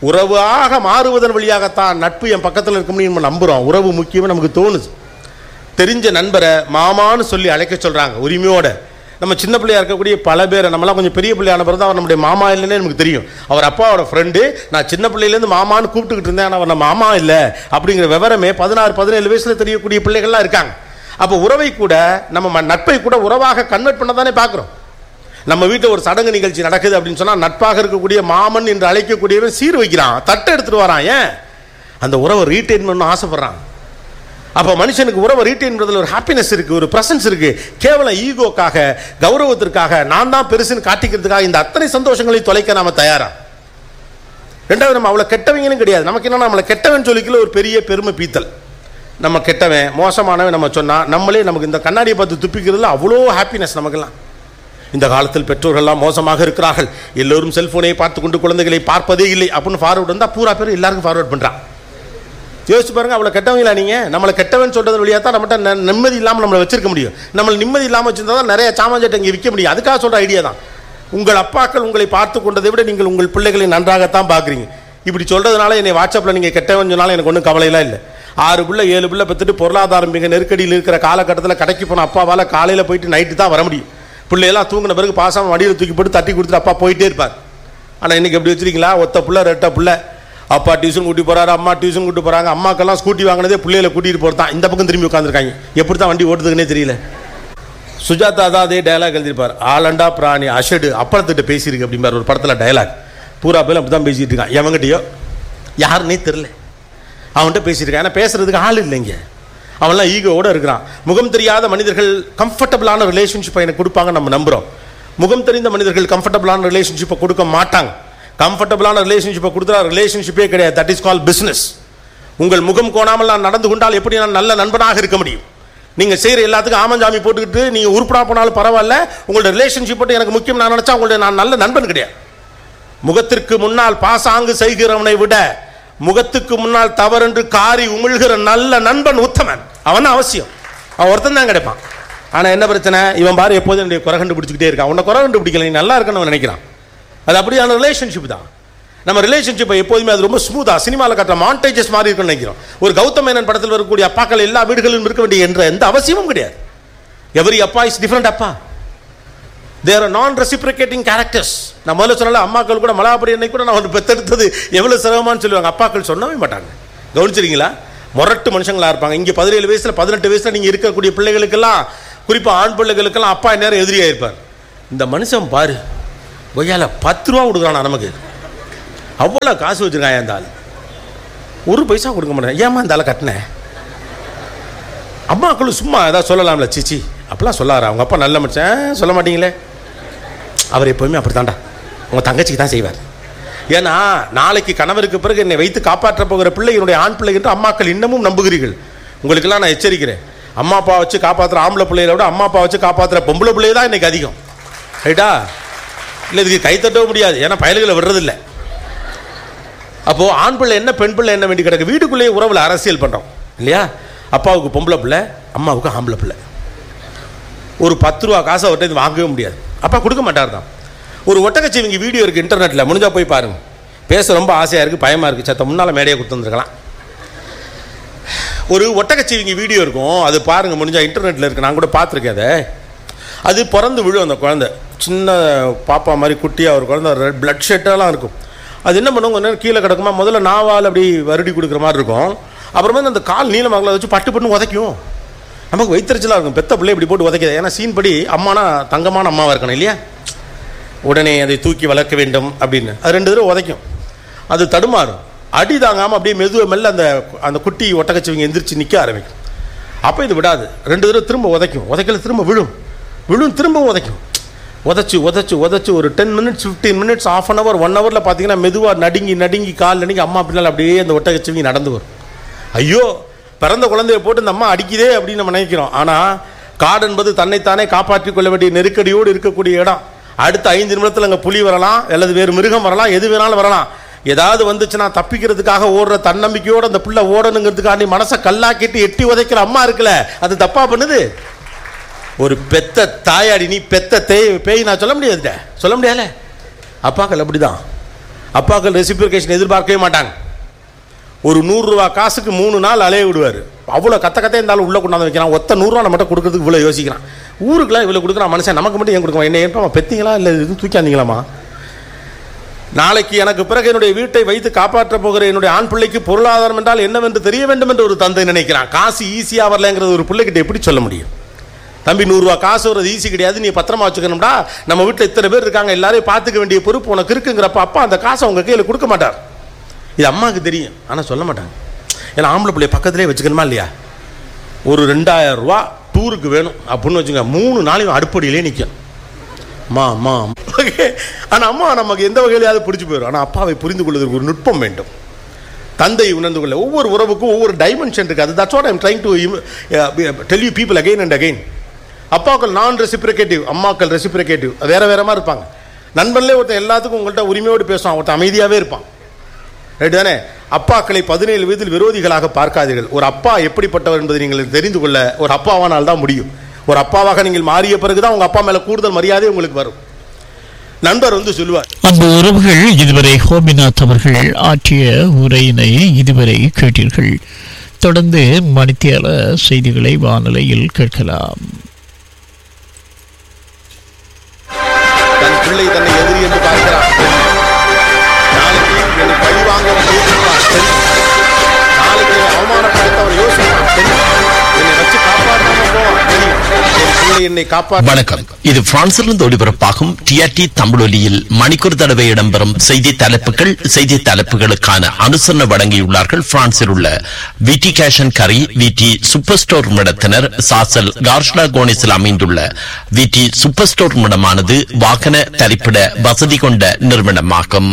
உறவாக மாறுவதன் வழியாகத்தான் நட்பு என் பக்கத்தில் இருக்கும்னு நம்ம நம்புகிறோம் உறவு முக்கியம்னு நமக்கு தோணுது தெரிஞ்ச நண்பரை மாமான்னு சொல்லி அழைக்க சொல்கிறாங்க உரிமையோட நம்ம சின்ன பிள்ளையா இருக்கக்கூடிய பல பேரை நம்மளாம் கொஞ்சம் பெரிய பிள்ளையான பிறகு அவர் நம்முடைய மாமா இல்லைன்னே நமக்கு தெரியும் அவர் அப்பாவோட ஃப்ரெண்டு நான் சின்ன பிள்ளையிலேருந்து மாமான்னு கூப்பிட்டுக்கிட்டு இருந்தேன் ஆனால் அவர் நம்ம மாமா இல்லை அப்படிங்கிற விவரமே பதினாறு பதினேழு வயசில் தெரியக்கூடிய பிள்ளைகள்லாம் இருக்காங்க அப்போ உறவை கூட நம்ம ம- நட்பை கூட உறவாக கன்வெர்ட் பண்ண தானே பார்க்குறோம் நம்ம வீட்டில் ஒரு சடங்கு நிகழ்ச்சி நடக்குது அப்படின்னு சொன்னால் நட்பாக இருக்கக்கூடிய மாமன் என்று அழைக்கக்கூடியவன் சீர் வைக்கிறான் தட்டை எடுத்துட்டு வரான் ஏன் அந்த உறவை ரீட்டைன் பண்ண ஆசைப்படுறான் அப்போ மனுஷனுக்கு உறவை ரீட்டைன் பண்ணுறதுல ஒரு ஹாப்பினஸ் இருக்கு ஒரு பிரசன்ஸ் இருக்கு கேவலம் ஈகோக்காக கௌரவத்திற்காக நான் தான் பெருசுன்னு காட்டிக்கிறதுக்காக இந்த அத்தனை சந்தோஷங்களையும் தொலைக்க நாம தயாரா ரெண்டாவது நம்ம அவ்வளோ கெட்டவங்கன்னு கிடையாது நமக்கு என்ன நம்மளை கெட்டவன் சொல்லிக்கல ஒரு பெரிய பெருமை பீத்தல் நம்ம கெட்டவன் மோசமானவன் நம்ம சொன்னா நம்மளே நமக்கு இந்த கண்ணாடியை பார்த்து துப்பிக்கிறதுல அவ்வளோ ஹாப்பினஸ் நமக்கெல்லாம் இந்த காலத்தில் பெற்றோர்கள்லாம் மோசமாக இருக்கிறார்கள் எல்லோரும் செல்போனை பார்த்து கொண்டு குழந்தைகளை பார்ப்பதே இல்லை அப்படின்னு ஃபார்வர்ட் வந்தால் பூரா பேர் எல்லாருக்கும் ஃபார்வர்ட் பண்ணுறான் யோசிச்சு பாருங்க அவ்வளோ கெட்டவங்களா நீங்க நம்மளை கெட்டவன் சொல்றது வழியாக தான் நம்மகிட்ட ந- நிம்மதி இல்லாமல் நம்மளை வச்சிருக்க முடியும் நம்மளை நிம்மதி இல்லாமல் வச்சிருந்தா தான் நிறைய சாமான்ஜெட்டை இங்கே விற்க முடியும் அதுக்காக சொல்ற ஐடியா தான் உங்கள் அப்பாக்கள் உங்களை பார்த்து கொண்டதை விட நீங்கள் உங்கள் பிள்ளைகளை நன்றாகத்தான் பார்க்குறீங்க இப்படி சொல்றதுனால என்னை வாட்ஸ்அப்பில் நீங்கள் கெட்டவன் சொன்னாலும் எனக்கு ஒன்றும் கவலையெல்லாம் இல்லை ஆறு பிள்ளை ஏழு பிள்ளை பெற்றுட்டு பொருளாதாரம் மிக நெருக்கடியில் இருக்கிற காலகட்டத்தில் கடைக்கு போன அப்பாவால் காலையில் போயிட்டு நைட்டு தான் வர முடியும் பிள்ளையெல்லாம் தூங்கின பிறகு பாசாம வடியில் தூக்கி போட்டு தட்டி கொடுத்துட்டு அப்பா போயிட்டே இருப்பார் ஆனால் இன்னைக்கு எப்படி வச்சிருக்கீங்களா ஒத்த புள்ள ரெட்ட புள்ள அப்பா டியூஷன் கூட்டி போறாரு அம்மா டியூஷன் கூட்டி போறாங்க அம்மாக்கெல்லாம் ஸ்கூட்டி வாங்கினதே பிள்ளைகளை கூட்டிட்டு போறது தான் இந்த பக்கம் திரும்பி உட்காந்துருக்காங்க எப்படி தான் வண்டி ஓட்டுறதுக்குன்னே தெரியல சுஜாதா தான் அதே டயலாக் எழுதியிருப்பார் ஆலண்டா பிராணி அஷடு அப்பளத்திட்ட பேசியிருக்கு அப்படிம்பார் ஒரு படத்தில் டயலாக் பூரா பேர் அப்படி தான் பேசிட்டு இருக்கான் எவங்கிட்டயோ யாருன்னே தெரில அவன்கிட்ட பேசியிருக்கான் ஏன்னா பேசுறதுக்கு ஆள் இல்லைங்க அவன்லாம் ஈகோவோட இருக்கிறான் முகம் தெரியாத மனிதர்கள் கம்ஃபர்டபுளான ரிலேஷன்ஷிப்பை எனக்கு கொடுப்பாங்க நம்ம நம்புகிறோம் முகம் தெரிந்த மனிதர்கள் கம்ஃபர்டபுளான ரிலேஷன்ஷிப்பை கொடுக்க மாட்டாங்க கம்ஃபர்டபுளான ரிலேஷன்ஷிப்பை கொடுத்தா ரிலேஷன்ஷிப்பே கிடையாது தட் இஸ் கால் பிஸ்னஸ் உங்கள் முகம் கோணாமல் நான் நடந்து கொண்டால் எப்படி நான் நல்ல நண்பனாக இருக்க முடியும் நீங்க செய்யற எல்லாத்துக்கும் ஆமஞ்சாமி போட்டுக்கிட்டு நீங்க உருப்படா போனாலும் பரவாயில்ல உங்களோட ரிலேஷன்ஷிப் மட்டும் எனக்கு முக்கியம் நான் நினைச்சா உங்களுடைய நான் நல்ல நண்பன் கிடையாது முகத்திற்கு முன்னால் பாசாங்கு செய்கிறவனை விட முகத்துக்கு முன்னால் தவறென்று காரி உமிழ்கிற நல்ல நண்பன் உத்தமன் அவன் தான் அவசியம் அவன் ஒருத்தன் தான் கிடைப்பான் ஆனா என்ன பிரச்சனை இவன் பாரு எப்போதும் என்னுடைய குறை கண்டுபிடிச்சிக்கிட்டே இருக்கான் உன்னை குறை கண்டுபிடிக்கல நீ நல்லா இருக்கணும்னு அவன் நினைக்கிறான் அது அப்படியான ரிலேஷன்ஷிப் தான் நம்ம ரிலேஷன்ஷிப்பை எப்போதுமே அது ரொம்ப ஸ்மூத்தா சினிமாவில் காட்டுற மாண்டேஜஸ் மாதிரி இருக்கும்னு நினைக்கிறோம் ஒரு கௌதம் மேனன் படத்தில் வரக்கூடிய அப்பாக்கள் எல்லா வீடுகளிலும் இருக்க வேண்டிய என்ற எந்த அவசியமும் கிடையாது எவரி அப்பா இஸ் டிஃப்ரெண்ட் அப்பா தேர் நான் ரெசிப்ரிகேட்டிங் கேரக்டர்ஸ் நான் முதல்ல சொன்னால அம்மாக்கள் கூட மலாபடி அன்னைக்கு கூட நான் ஒரு பெத்தெடுத்தது எவ்வளோ சிரமமான்னு சொல்லுவாங்க அப்பாக்கள் சொன்னவே மாட்டாங்க கவனிச்சிருக்கீங்களா முரட்டு மனுஷங்களா இருப்பாங்க இங்கே பதினேழு வயசில் பதினெட்டு வயசில் நீங்கள் இருக்கக்கூடிய பிள்ளைகளுக்கெல்லாம் குறிப்பாக ஆண் பிள்ளைகளுக்கெல்லாம் அப்பா நேரம் எதிரியாக இருப்பார் இந்த மனுஷன் பாரு கொய்யால பத்து ரூபா கொடுக்குறானா நமக்கு அவ்வளோ காசு வச்சுருக்கான் அந்த ஆள் ஒரு பைசா கொடுக்க மாட்டேன் ஏமா இந்த ஆளை கட்டினேன் அம்மாக்களும் சும்மா ஏதாவது சொல்லலாம்ல சிச்சி அப்படிலாம் சொல்லாரு அவங்க அப்பா நல்ல மனுஷன் சொல்ல மாட்டீங்களே அவர் எப்போவுமே அப்படி தாண்டா உங்கள் தங்கச்சிக்கு தான் செய்வார் ஏன்னா நாளைக்கு கணவருக்கு பிறகு என்னை வைத்து காப்பாற்ற போகிற பிள்ளை என்னுடைய ஆண் பிள்ளை என்று அம்மாக்கள் இன்னமும் நம்புகிறீர்கள் உங்களுக்கெல்லாம் நான் எச்சரிக்கிறேன் அம்மா அப்பா வச்சு காப்பாற்றுற ஆம்பளை பிள்ளைகளை விட அம்மா அப்பா வச்சு காப்பாற்றுற பொம்பளை பிள்ளை தான் இன்னைக்கு அதிகம் ரைட்டா இல்லை இதுக்கு கை தட்டவும் முடியாது ஏன்னா பயல்களை விடுறதில்லை அப்போது ஆண் பிள்ளை என்ன பெண் பிள்ளை என்ன வேண்டி கிடக்கு வீட்டுக்குள்ளேயே உறவில் அரசியல் பண்ணுறோம் இல்லையா அப்பாவுக்கு பொம்பளை பிள்ளை அம்மாவுக்கு ஆம்பளை பிள்ளை ஒரு பத்து ரூபா காசை அவர்கிட்ட இது வாங்கவே முடியாது அப்பா கொடுக்க மாட்டார் தான் ஒரு ஒட்டகச்சிவிங்க வீடியோ இருக்குது இன்டர்நெட்டில் முடிஞ்சால் போய் பாருங்க பேச ரொம்ப ஆசையாக இருக்குது பயமாக இருக்குது சத்த முன்னால் மேடையை கொடுத்துருந்துருக்கலாம் ஒரு ஒட்டகச்சிவிங்க வீடியோ இருக்கும் அது பாருங்க முடிஞ்சா இன்டர்நெட்டில் இருக்கு நான் கூட பார்த்துருக்கேன் அதை அது பிறந்து விழும் அந்த குழந்தை சின்ன பாப்பா மாதிரி குட்டியாக ஒரு குழந்தை ரெட் பிளட் ஷெட்டெல்லாம் இருக்கும் அது என்ன பண்ணுவோம் கொஞ்ச நேரம் கீழே கிடக்குமா முதல்ல நாவால் அப்படி வருடி கொடுக்குற மாதிரி இருக்கும் அப்புறமா அந்த கால் நீளமாகல வச்சு பட்டு பட்டு உதைக்கும் நமக்கு வைத்தறிச்சலாக இருக்கும் பெத்த பிள்ளை இப்படி போட்டு உதைக்குது ஏன்னா சீன் படி அம்மானா தங்கமான அம்மாவாக இருக்கணும் இல்லையா உடனே அதை தூக்கி வளர்க்க வேண்டும் அப்படின்னு அது ரெண்டு தடவை உதைக்கும் அது தடுமாறும் அடி தாங்காமல் அப்படியே மெதுவ மெல்ல அந்த அந்த குட்டி ஒட்டகச்சிவிங்க எந்திரிச்சு நிற்க ஆரம்பிக்கும் அப்போ இது விடாது ரெண்டு தடவை திரும்ப உதைக்கும் உதைக்கல திரும்ப விழும் விழும் திரும்பவும் உதைக்கும் உதச்சு உதச்சு உதச்சு ஒரு ten minutes fifteen minutes of an hour one ஹவரில் பார்த்தீங்கன்னா மெதுவாக நடுங்கி நடுங்கி கால் நடுங்கி அம்மா பின்னால் அப்படியே அந்த ஒட்டகச்சிவிங்க நடந்து வரும் ஐயோ பிறந்த குழந்தைய போட்டு இந்த அம்மா அடிக்குதே அப்படின்னு நம்ம நினைக்கிறோம் ஆனால் காடு என்பது தன்னைத்தானே காப்பாற்றிக் கொள்ள வேண்டிய நெருக்கடியோடு இருக்கக்கூடிய இடம் அடுத்த ஐந்து நிமிடத்தில் அங்கே புலி வரலாம் அல்லது வேறு மிருகம் வரலாம் எது வேணாலும் வரலாம் ஏதாவது வந்துச்சுன்னா தப்பிக்கிறதுக்காக ஓடுற தன்னம்பிக்கையோடு அந்த பிள்ளை ஓடணுங்கிறதுக்காக நீ மனசை கல்லாக்கிட்டு எட்டி உதைக்கிற அம்மா இருக்குல்ல அது தப்பா பண்ணுது ஒரு பெத்த தாயாடி நீ பெத்த தேய் பேய் நான் சொல்ல முடியாதுட்ட சொல்ல முடியாதுல அப்பாக்கள் அப்படிதான் அப்பாக்கள் ரெசிபிகேஷன் எதிர்பார்க்கவே மாட்டாங்க ஒரு நூறுரூவா காசுக்கு மூணு நாள் அலைய விடுவார் அவ்வளோ கத்த கத்த இருந்தாலும் உள்ளே கொண்டாந்து வைக்கிறான் ஒத்த நூறுரூவா மட்டும் கொடுக்கறதுக்கு இவ்வளோ யோசிக்கிறான் ஊருக்குலாம் இவ்வளோ கொடுக்குறான் மனுஷன் நமக்கு மட்டும் ஏன் கொடுக்குறான் என்ன ஏற்பா பெத்தீங்களா இல்லை இது தூக்கியாந்தீங்களாமா நாளைக்கு எனக்கு பிறகு என்னுடைய வீட்டை வைத்து காப்பாற்ற போகிற என்னுடைய ஆண் பிள்ளைக்கு பொருளாதாரம் என்றால் என்னவென்று தெரிய வேண்டும் என்று ஒரு தந்தை நினைக்கிறான் காசு ஈஸியாக வரலங்கிறது ஒரு பிள்ளைகிட்ட எப்படி சொல்ல முடியும் தம்பி நூறுரூவா காசு வர்றது ஈஸி கிடையாது நீ பத்திரமா வச்சுக்கணும்டா நம்ம வீட்டில் இத்தனை பேர் இருக்காங்க எல்லாரையும் பார்த்துக்க வேண்டிய பொறுப்பு உனக்கு இருக்குங்கிறப்ப அப்பா அந்த காசை உங்கள் கையில் கொடுக்க மாட்டார் இது அம்மாவுக்கு தெரியும் ஆனால் சொல்ல மாட்டாங்க ஏன்னா ஆம்பளை பிள்ளைய பக்கத்துலேயே வச்சுக்கணுமா இல்லையா ஒரு ரெண்டாயிரம் ரூபா டூருக்கு வேணும் அப்படின்னு வச்சுங்க மூணு நாளையும் அடுப்படியிலே நிற்கும் மா மா ஓகே ஆனால் அம்மா நமக்கு எந்த வகையிலையாவது பிடிச்சி போயிடும் ஆனால் அப்பாவை புரிந்து கொள்வதற்கு ஒரு நுட்பம் வேண்டும் தந்தை உணர்ந்து கொள்ள ஒவ்வொரு உறவுக்கும் ஒவ்வொரு டைமென்ஷன் இருக்குது அது that's what I'm trying to tell you people again and again அப்பாக்கள் நான் ரெசிப்ரிகேட்டிவ் அம்மாக்கள் ரெசிப்ரிகேட்டிவ் வேற வேற மாதிரி இருப்பாங்க நண்பன்லேயே ஒருத்தன் எல்லாத்துக்கும் உங்கள்கிட்ட உரிமையோடு பேசுவான் ஒருத்தன் அமைதியாகவே இருப்பான் ரைட் தானே அப்பாக்களை பதினேழு வயதில் விரோதிகளாக பார்க்காதீர்கள் ஒரு அப்பா எப்படிப்பட்டவர் என்பதை நீங்கள் தெரிந்து கொள்ள ஒரு அப்பாவானால் தான் முடியும் ஒரு அப்பாவாக நீங்கள் மாறிய பிறகுதான் உங்க அப்பா மேல கூடுதல் மரியாதை உங்களுக்கு வரும் நண்பர் வந்து சொல்லுவார் அன்பு உறவுகள் இதுவரை ஹோமிநாத் அவர்கள் ஆற்றிய உரையினை இதுவரை கேட்டீர்கள் தொடர்ந்து மணித்தியால செய்திகளை வானொலியில் கேட்கலாம் தன் பிள்ளை தன்னை எதிரி என்று பார்க்கிறான் நாளைக்கு என்னை பழி வாங்க அவன் யோசிப்பான் பெண். நாளைக்கு என்னை அவமானப்படுத்த அவன் யோசிப்பான் பெண். என்னை வச்சு காப்பாற்றாம போவான் தெரியும் என் பிள்ளை என்னை காப்பாற்ற வணக்கம் இது பிரான்சிலிருந்து ஒளிபரப்பாகும் டிஆர்டி தமிழொலியில் மணிக்கூர் தடவை இடம்பெறும் செய்தி தலைப்புகள் செய்தி தலைப்புகளுக்கான அனுசரணை வழங்கியுள்ளார்கள் பிரான்சில் உள்ள விடி கேஷன் கரி விடி சூப்பர் ஸ்டோர் நடத்தினர் சாசல் கார்ஷ்லா கோனிஸில் அமைந்துள்ள விடி சூப்பர் ஸ்டோர் இடமானது வாகன தரிப்பிட வசதி கொண்ட நிறுவனமாகும்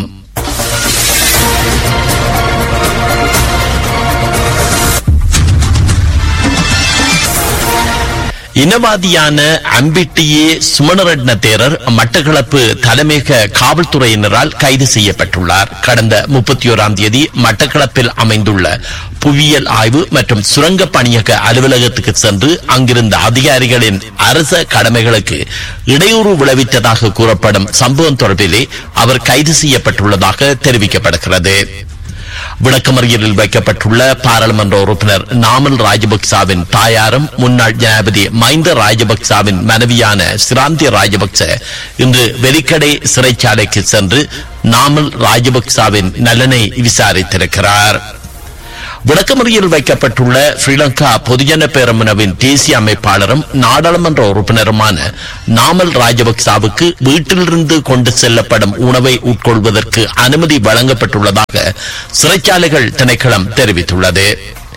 இனவாதியான அம்பிட்டியே சுமணரட்ன தேரர் மட்டக்களப்பு தலைமையக காவல்துறையினரால் கைது செய்யப்பட்டுள்ளார் கடந்த முப்பத்தி ஓராம் தேதி மட்டக்களப்பில் அமைந்துள்ள புவியியல் ஆய்வு மற்றும் சுரங்க பணியக அலுவலகத்துக்கு சென்று அங்கிருந்த அதிகாரிகளின் அரச கடமைகளுக்கு இடையூறு விளைவித்ததாக கூறப்படும் சம்பவம் தொடர்பிலே அவர் கைது செய்யப்பட்டுள்ளதாக தெரிவிக்கப்படுகிறது விளக்கமறியலில் வைக்கப்பட்டுள்ள பாராளுமன்ற உறுப்பினர் நாமல் ராஜபக்சாவின் தாயாரும் முன்னாள் ஜனாதிபதி மைந்த ராஜபக்சாவின் மனைவியான சிராந்தி ராஜபக்ச இன்று வெலிக்கடை சிறைச்சாலைக்கு சென்று நாமல் ராஜபக்சாவின் நலனை விசாரித்திருக்கிறார் விளக்கமறியல் வைக்கப்பட்டுள்ள ஸ்ரீலங்கா பொதுஜன பேரமுனவின் தேசிய அமைப்பாளரும் நாடாளுமன்ற உறுப்பினருமான நாமல் ராஜபக்சாவுக்கு வீட்டிலிருந்து கொண்டு செல்லப்படும் உணவை உட்கொள்வதற்கு அனுமதி வழங்கப்பட்டுள்ளதாக சிறைச்சாலைகள் திணைக்களம் தெரிவித்துள்ளது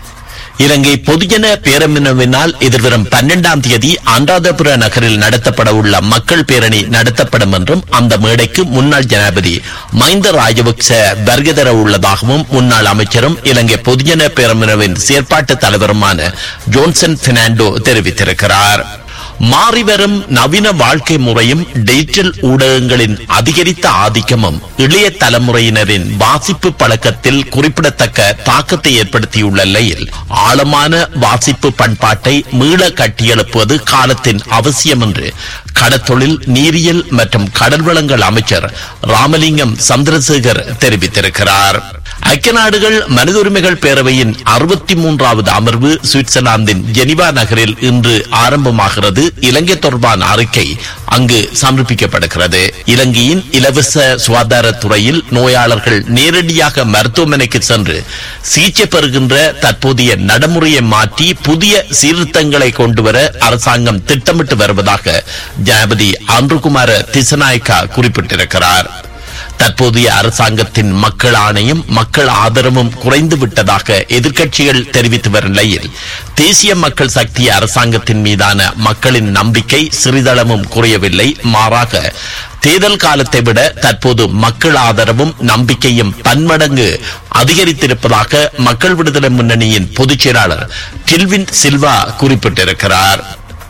இலங்கை பொதுஜன பேரமுனவினால் எதிர்வரும் பன்னெண்டாம் தேதி அனுராதபுர நகரில் நடத்தப்பட உள்ள மக்கள் பேரணி நடத்தப்படும் என்றும் அந்த மேடைக்கு முன்னாள் ஜனாதிபதி மைந்த ராஜபக்ச வருகை தர உள்ளதாகவும் முன்னாள் அமைச்சரும் இலங்கை பொதுஜன பேரமுனவின் செயற்பாட்டு தலைவருமான ஜோன்சன் பெர்னாண்டோ தெரிவித்திருக்கிறார் மாறிவரும் நவீன வாழ்க்கை முறையும் டிஜிட்டல் ஊடகங்களின் அதிகரித்த ஆதிக்கமும் இளைய தலைமுறையினரின் வாசிப்பு பழக்கத்தில் குறிப்பிடத்தக்க தாக்கத்தை ஏற்படுத்தியுள்ள நிலையில் ஆழமான வாசிப்பு பண்பாட்டை மீள கட்டியெழுப்புவது காலத்தின் அவசியம் என்று கடத்தொழில் நீரியல் மற்றும் கடல் வளங்கள் அமைச்சர் ராமலிங்கம் சந்திரசேகர் தெரிவித்திருக்கிறார் ஐக்கிய நாடுகள் மனித உரிமைகள் பேரவையின் அறுபத்தி மூன்றாவது அமர்வு சுவிட்சர்லாந்தின் ஜெனிவா நகரில் இன்று ஆரம்பமாகிறது இலங்கை தொடர்பான அறிக்கை அங்கு சமர்ப்பிக்கப்படுகிறது இலங்கையின் இலவச சுகாதாரத்துறையில் நோயாளர்கள் நேரடியாக மருத்துவமனைக்கு சென்று சிகிச்சை பெறுகின்ற தற்போதைய நடைமுறையை மாற்றி புதிய சீர்திருத்தங்களை கொண்டுவர அரசாங்கம் திட்டமிட்டு வருவதாக ஜனாபதி அன்றுகுமார திசநாயக்கா குறிப்பிட்டிருக்கிறார் தற்போதைய அரசாங்கத்தின் மக்கள் ஆணையம் மக்கள் ஆதரவும் குறைந்து விட்டதாக எதிர்க்கட்சிகள் தெரிவித்து வரும் நிலையில் தேசிய மக்கள் சக்தி அரசாங்கத்தின் மீதான மக்களின் நம்பிக்கை சிறிதளவும் குறையவில்லை மாறாக தேர்தல் காலத்தை விட தற்போது மக்கள் ஆதரவும் நம்பிக்கையும் பன்மடங்கு அதிகரித்திருப்பதாக மக்கள் விடுதலை முன்னணியின் பொதுச் செயலாளர் டில்வின் சில்வா குறிப்பிட்டிருக்கிறார்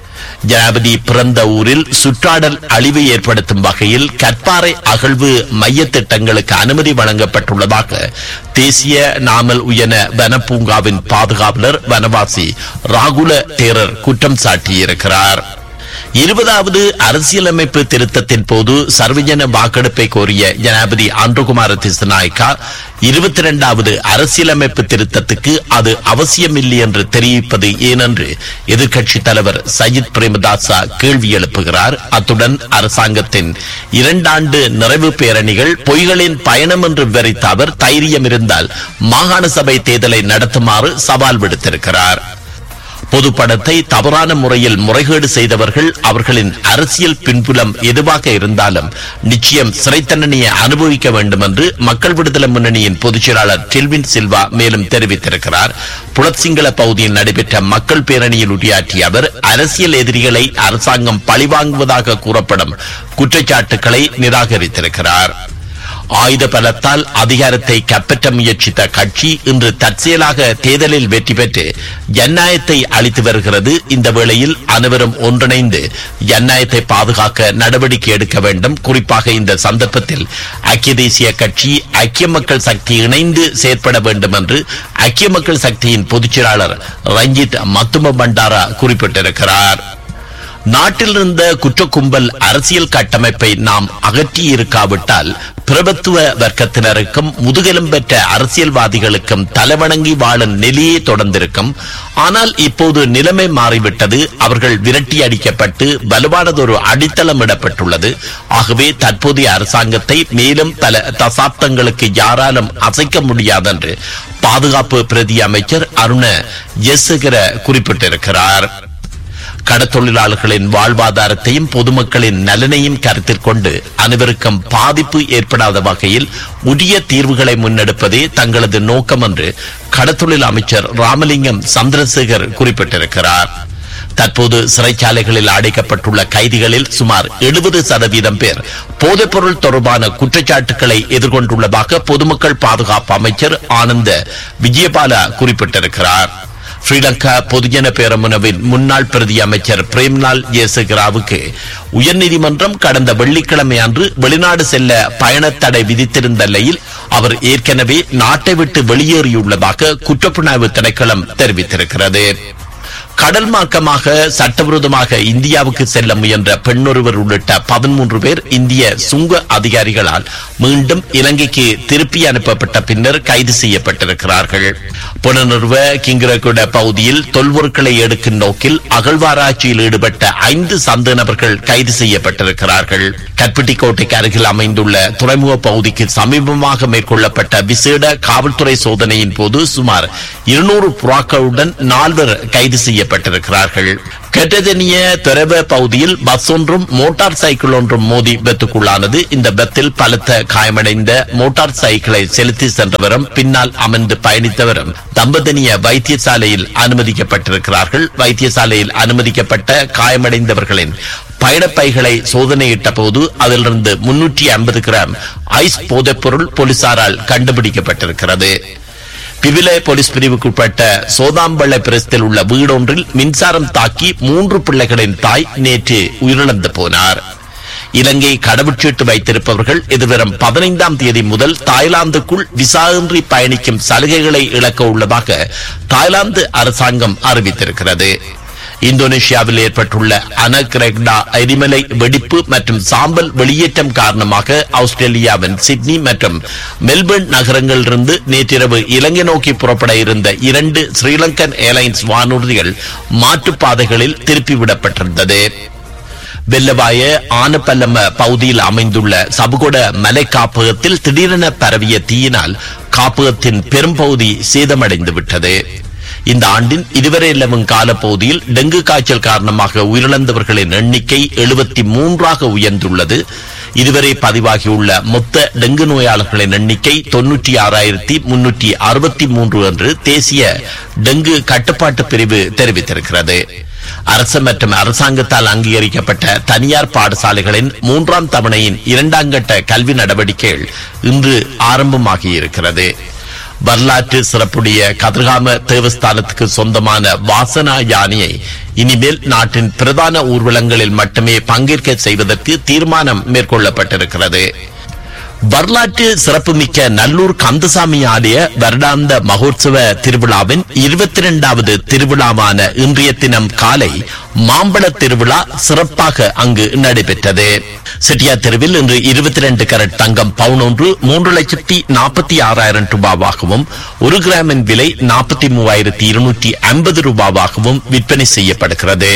ஜனாபதி பிறந்த ஊரில் சுற்றாடல் அழிவை ஏற்படுத்தும் வகையில் கற்பாறை அகழ்வு மைய திட்டங்களுக்கு அனுமதி வழங்கப்பட்டுள்ளதாக தேசிய நாமல் உயன வனப்பூங்காவின் பாதுகாவலர் வனவாசி ராகுல தேரர் குற்றம் சாட்டியிருக்கிறார் இருபதாவது அரசியலமைப்பு திருத்தத்தின் போது சர்வஜன வாக்கெடுப்பை கோரிய ஜனாபதி அன்றுகுமார திசநாயக்கா இருபத்தி இரண்டாவது அரசியலமைப்பு திருத்தத்துக்கு அது அவசியமில்லை என்று தெரிவிப்பது ஏனென்று எதிர்க்கட்சித் தலைவர் சஜித் பிரேமதாசா கேள்வி எழுப்புகிறார் அத்துடன் அரசாங்கத்தின் இரண்டாண்டு நிறைவு பேரணிகள் பொய்களின் பயணம் என்று விவரித்த அவர் தைரியம் இருந்தால் மாகாண சபை தேர்தலை நடத்துமாறு சவால் விடுத்திருக்கிறார் பொது பணத்தை தவறான முறையில் முறைகேடு செய்தவர்கள் அவர்களின் அரசியல் பின்புலம் எதுவாக இருந்தாலும் நிச்சயம் சிறை தண்டனையை அனுபவிக்க வேண்டும் என்று மக்கள் விடுதலை முன்னணியின் பொதுச் செயலாளர் டெல்வின் சில்வா மேலும் தெரிவித்திருக்கிறார் புலத்சிங்கள பகுதியில் நடைபெற்ற மக்கள் பேரணியில் உரையாற்றிய அவர் அரசியல் எதிரிகளை அரசாங்கம் பழிவாங்குவதாக கூறப்படும் குற்றச்சாட்டுக்களை நிராகரித்திருக்கிறார் ஆயுத பலத்தால் அதிகாரத்தை கைப்பற்ற முயற்சித்த கட்சி இன்று தற்செயலாக தேர்தலில் வெற்றி பெற்று ஜனநாயகத்தை அளித்து வருகிறது இந்த வேளையில் அனைவரும் ஒன்றிணைந்து ஜனநாயகத்தை பாதுகாக்க நடவடிக்கை எடுக்க வேண்டும் குறிப்பாக இந்த சந்தர்ப்பத்தில் ஐக்கிய தேசிய கட்சி ஐக்கிய மக்கள் சக்தி இணைந்து செயற்பட வேண்டும் என்று ஐக்கிய மக்கள் சக்தியின் பொதுச் செயலாளர் ரஞ்சித் மத்தும பண்டாரா குறிப்பிட்டிருக்கிறார் நாட்டில் இருந்த குற்ற கும்பல் அரசியல் கட்டமைப்பை நாம் அகற்றி இருக்காவிட்டால் பிரபத்துவ வர்க்கத்தினருக்கும் முதுகெலும் பெற்ற அரசியல்வாதிகளுக்கும் தலைவணங்கி வாழும் நிலையே தொடர்ந்திருக்கும் ஆனால் இப்போது நிலைமை மாறிவிட்டது அவர்கள் விரட்டி அடிக்கப்பட்டு வலுவானதொரு அடித்தளம் இடப்பட்டுள்ளது ஆகவே தற்போதைய அரசாங்கத்தை மேலும் பல தசாப்தங்களுக்கு யாராலும் அசைக்க முடியாதென்று பாதுகாப்பு பிரதி அமைச்சர் அருண ஜெசகர குறிப்பிட்டிருக்கிறார் கடத்தொழிலாளர்களின் வாழ்வாதாரத்தையும் பொதுமக்களின் நலனையும் கருத்தில் கொண்டு அனைவருக்கும் பாதிப்பு ஏற்படாத வகையில் உரிய தீர்வுகளை முன்னெடுப்பதே தங்களது நோக்கம் என்று கடத்தொழில் அமைச்சர் ராமலிங்கம் சந்திரசேகர் குறிப்பிட்டிருக்கிறார் தற்போது சிறைச்சாலைகளில் அடைக்கப்பட்டுள்ள கைதிகளில் சுமார் எழுபது சதவீதம் பேர் போதைப்பொருள் தொடர்பான குற்றச்சாட்டுகளை எதிர்கொண்டுள்ளதாக பொதுமக்கள் பாதுகாப்பு அமைச்சர் ஆனந்த விஜயபால குறிப்பிட்டிருக்கிறார் ஸ்ரீலங்கா பொதுஜன பேரமுனவின் முன்னாள் பிரதி அமைச்சர் பிரேம்லால் ஜேசகராவுக்கு உயர்நீதிமன்றம் கடந்த வெள்ளிக்கிழமை அன்று வெளிநாடு செல்ல பயணத்தடை விதித்திருந்த நிலையில் அவர் ஏற்கனவே நாட்டை விட்டு வெளியேறியுள்ளதாக குற்றப்புலனாய்வு திணைக்களம் தெரிவித்திருக்கிறது கடல் மார்க்கமாக சட்டவிரோதமாக இந்தியாவுக்கு செல்ல முயன்ற பெண்ணொருவர் உள்ளிட்ட பதிமூன்று பேர் இந்திய சுங்க அதிகாரிகளால் மீண்டும் இலங்கைக்கு திருப்பி அனுப்பப்பட்ட பின்னர் கைது செய்யப்பட்டிருக்கிறார்கள் புனர்நிறுவ கிங்கிரகுட பகுதியில் தொல்பொருட்களை எடுக்கும் நோக்கில் அகழ்வாராய்ச்சியில் ஈடுபட்ட ஐந்து சந்த நபர்கள் கைது செய்யப்பட்டிருக்கிறார்கள் கற்பிட்டிக்கோட்டைக்கு அருகில் அமைந்துள்ள துறைமுக பகுதிக்கு சமீபமாக மேற்கொள்ளப்பட்ட விசேட காவல்துறை சோதனையின் போது சுமார் இருநூறு புறாக்களுடன் நால்வர் கைது செய்யப்பட்டிருக்கிறார்கள் கெட்டதெனிய துறவ பகுதியில் பஸ் ஒன்றும் மோட்டார் சைக்கிள் ஒன்றும் மோதி பெத்துக்குள்ளானது இந்த பெத்தில் பலத்த காயமடைந்த மோட்டார் சைக்கிளை செலுத்தி சென்றவரும் பின்னால் அமர்ந்து பயணித்தவரும் தம்பதனிய வைத்தியசாலையில் அனுமதிக்கப்பட்டிருக்கிறார்கள் வைத்தியசாலையில் அனுமதிக்கப்பட்ட காயமடைந்தவர்களின் பயணப்பைகளை சோதனையிட்ட போது அதிலிருந்து முன்னூற்றி ஐம்பது கிராம் ஐஸ் போதைப்பொருள் போலீசாரால் கண்டுபிடிக்கப்பட்டிருக்கிறது பிவில போலீஸ் பிரிவுக்குட்பட்ட சோதாம்பள்ளை பிரஸ்தில் உள்ள வீடொன்றில் மின்சாரம் தாக்கி மூன்று பிள்ளைகளின் தாய் நேற்று உயிரிழந்து போனார் இலங்கை கடவுச்சீட்டு வைத்திருப்பவர்கள் எதிர்வரும் பதினைந்தாம் தேதி முதல் தாய்லாந்துக்குள் விசா இன்றி பயணிக்கும் சலுகைகளை இழக்க உள்ளதாக தாய்லாந்து அரசாங்கம் அறிவித்திருக்கிறது இந்தோனேஷியாவில் ஏற்பட்டுள்ள அனக்ரெக்டா எரிமலை வெடிப்பு மற்றும் சாம்பல் வெளியேற்றம் காரணமாக ஆஸ்திரேலியாவின் சிட்னி மற்றும் மெல்பர்ன் நகரங்களிலிருந்து நேற்றிரவு இலங்கை நோக்கி புறப்பட இருந்த இரண்டு ஸ்ரீலங்கன் ஏர்லைன்ஸ் வானூர்திகள் மாற்றுப்பாதைகளில் திருப்பிவிடப்பட்டிருந்தது வெள்ளவாய ஆனப்பல்லம பகுதியில் அமைந்துள்ள சபுகொட மலை காப்பகத்தில் திடீரென பரவிய தீயினால் காப்பகத்தின் பெரும்பகுதி சேதமடைந்து விட்டது இந்த ஆண்டின் இதுவரை நிலவும் காலப்பகுதியில் டெங்கு காய்ச்சல் காரணமாக உயிரிழந்தவர்களின் எண்ணிக்கை எழுபத்தி மூன்றாக உயர்ந்துள்ளது இதுவரை பதிவாகியுள்ள மொத்த டெங்கு நோயாளர்களின் எண்ணிக்கை தொன்னூற்றி ஆறாயிரத்தி முன்னூற்றி அறுபத்தி மூன்று என்று தேசிய டெங்கு கட்டுப்பாட்டு பிரிவு தெரிவித்திருக்கிறது அரசு மற்றும் அரசாங்கத்தால் அங்கீகரிக்கப்பட்ட தனியார் பாடசாலைகளின் மூன்றாம் தவணையின் இரண்டாம் கட்ட கல்வி நடவடிக்கைகள் இன்று ஆரம்பமாகியிருக்கிறது வரலாற்று சிறப்புடைய கதிர்காம தேவஸ்தானத்துக்கு சொந்தமான வாசனா யானையை இனிமேல் நாட்டின் பிரதான ஊர்வலங்களில் மட்டுமே பங்கேற்க செய்வதற்கு தீர்மானம் மேற்கொள்ளப்பட்டிருக்கிறது வரலாற்று சிறப்புமிக்க நல்லூர் கந்தசாமி ஆலய வருடாந்த மகோத்சவ திருவிழாவின் இருபத்தி இரண்டாவது திருவிழாவான இன்றைய தினம் காலை மாம்பழ திருவிழா சிறப்பாக அங்கு நடைபெற்றது செட்டியார் தெருவில் இன்று இருபத்தி இரண்டு கரட் தங்கம் பவுன் ஒன்று மூன்று லட்சத்தி நாற்பத்தி ஆறாயிரம் ரூபாவாகவும் ஒரு கிராமின் விலை நாற்பத்தி மூவாயிரத்தி இருநூற்றி ஐம்பது ரூபாவாகவும் விற்பனை செய்யப்படுகிறது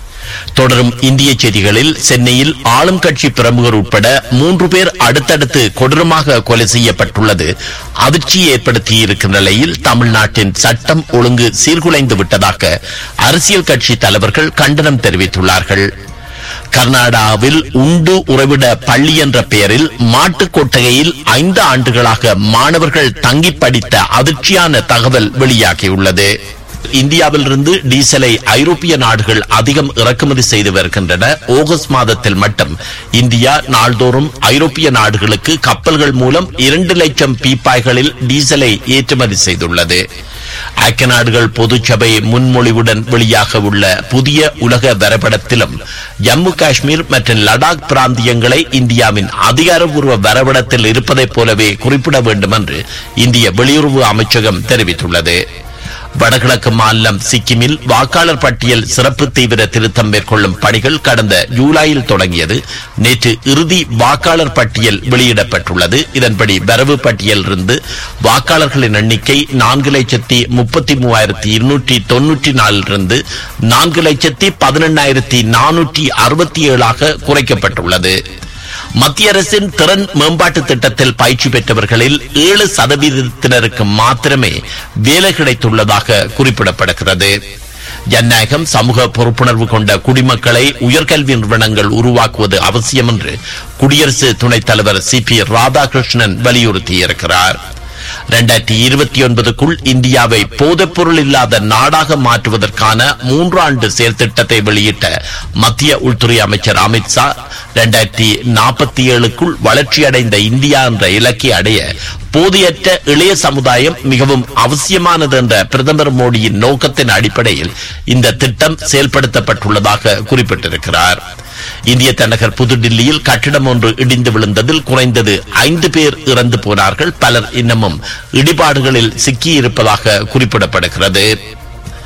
தொடரும் இந்திய செய்திகளில் சென்னையில் ஆளும் கட்சி பிரமுகர் உட்பட மூன்று பேர் அடுத்தடுத்து கொடூரமாக கொலை செய்யப்பட்டுள்ளது அதிர்ச்சியை ஏற்படுத்தியிருக்கிற நிலையில் தமிழ்நாட்டின் சட்டம் ஒழுங்கு சீர்குலைந்து விட்டதாக அரசியல் கட்சி தலைவர்கள் கண்டனம் தெரிவித்துள்ளார்கள் கர்நாடகாவில் உண்டு உறைவிட பள்ளி என்ற பெயரில் மாட்டுக் கொட்டகையில் ஐந்து ஆண்டுகளாக மாணவர்கள் தங்கி படித்த அதிர்ச்சியான தகவல் வெளியாகியுள்ளது இந்தியாவிலிருந்து டீசலை ஐரோப்பிய நாடுகள் அதிகம் இறக்குமதி செய்து வருகின்றன ஆகஸ்ட் மாதத்தில் மட்டும் இந்தியா நாள்தோறும் ஐரோப்பிய நாடுகளுக்கு கப்பல்கள் மூலம் இரண்டு லட்சம் பீப்பாய்களில் டீசலை ஏற்றுமதி செய்துள்ளது ஐக்கிய நாடுகள் பொதுச்சபை முன்மொழிவுடன் வெளியாக உள்ள புதிய உலக வரைபடத்திலும் ஜம்மு காஷ்மீர் மற்றும் லடாக் பிராந்தியங்களை இந்தியாவின் அதிகாரப்பூர்வ வரைபடத்தில் இருப்பதைப் போலவே குறிப்பிட வேண்டும் என்று இந்திய வெளியுறவு அமைச்சகம் தெரிவித்துள்ளது வடகிழக்கு மாநிலம் சிக்கிமில் வாக்காளர் பட்டியல் சிறப்பு தீவிர திருத்தம் மேற்கொள்ளும் பணிகள் கடந்த ஜூலையில் தொடங்கியது நேற்று இறுதி வாக்காளர் பட்டியல் வெளியிடப்பட்டுள்ளது இதன்படி வரவு பட்டியலிருந்து வாக்காளர்களின் எண்ணிக்கை நான்கு லட்சத்தி முப்பத்தி மூவாயிரத்தி இருநூற்றி தொன்னூற்றி நாலிலிருந்து நான்கு லட்சத்தி பதினெண்ணாயிரத்தி நானூற்றி அறுபத்தி ஏழாக குறைக்கப்பட்டுள்ளது மத்திய அரசின் திறன் மேம்பாட்டு திட்டத்தில் பயிற்சி பெற்றவர்களில் ஏழு சதவீதத்தினருக்கு மாத்திரமே வேலை கிடைத்துள்ளதாக குறிப்பிடப்படுகிறது ஜனநாயகம் சமூக பொறுப்புணர்வு கொண்ட குடிமக்களை உயர்கல்வி நிறுவனங்கள் உருவாக்குவது அவசியம் என்று குடியரசு துணைத் தலைவர் சி பி ராதாகிருஷ்ணன் வலியுறுத்தியிருக்கிறார் இரண்டாயிரத்தி இருபத்தி ஒன்பதுக்குள் இந்தியாவை போதைப்பொருள் இல்லாத நாடாக மாற்றுவதற்கான மூன்றாண்டு செயல் திட்டத்தை வெளியிட்ட மத்திய உள்துறை அமைச்சர் அமித் ஷா இரண்டாயிரத்தி நாற்பத்தி ஏழுக்குள் வளர்ச்சியடைந்த இந்தியா என்ற இலக்கை அடைய போதியற்ற இளைய சமுதாயம் மிகவும் அவசியமானது என்ற பிரதமர் மோடியின் நோக்கத்தின் அடிப்படையில் இந்த திட்டம் செயல்படுத்தப்பட்டுள்ளதாக குறிப்பிட்டிருக்கிறார் இந்திய தலைநகர் புதுடில்லியில் கட்டிடம் ஒன்று இடிந்து விழுந்ததில் குறைந்தது ஐந்து பேர் இறந்து போனார்கள் பலர் இன்னமும் இடிபாடுகளில் சிக்கியிருப்பதாக குறிப்பிடப்படுகிறது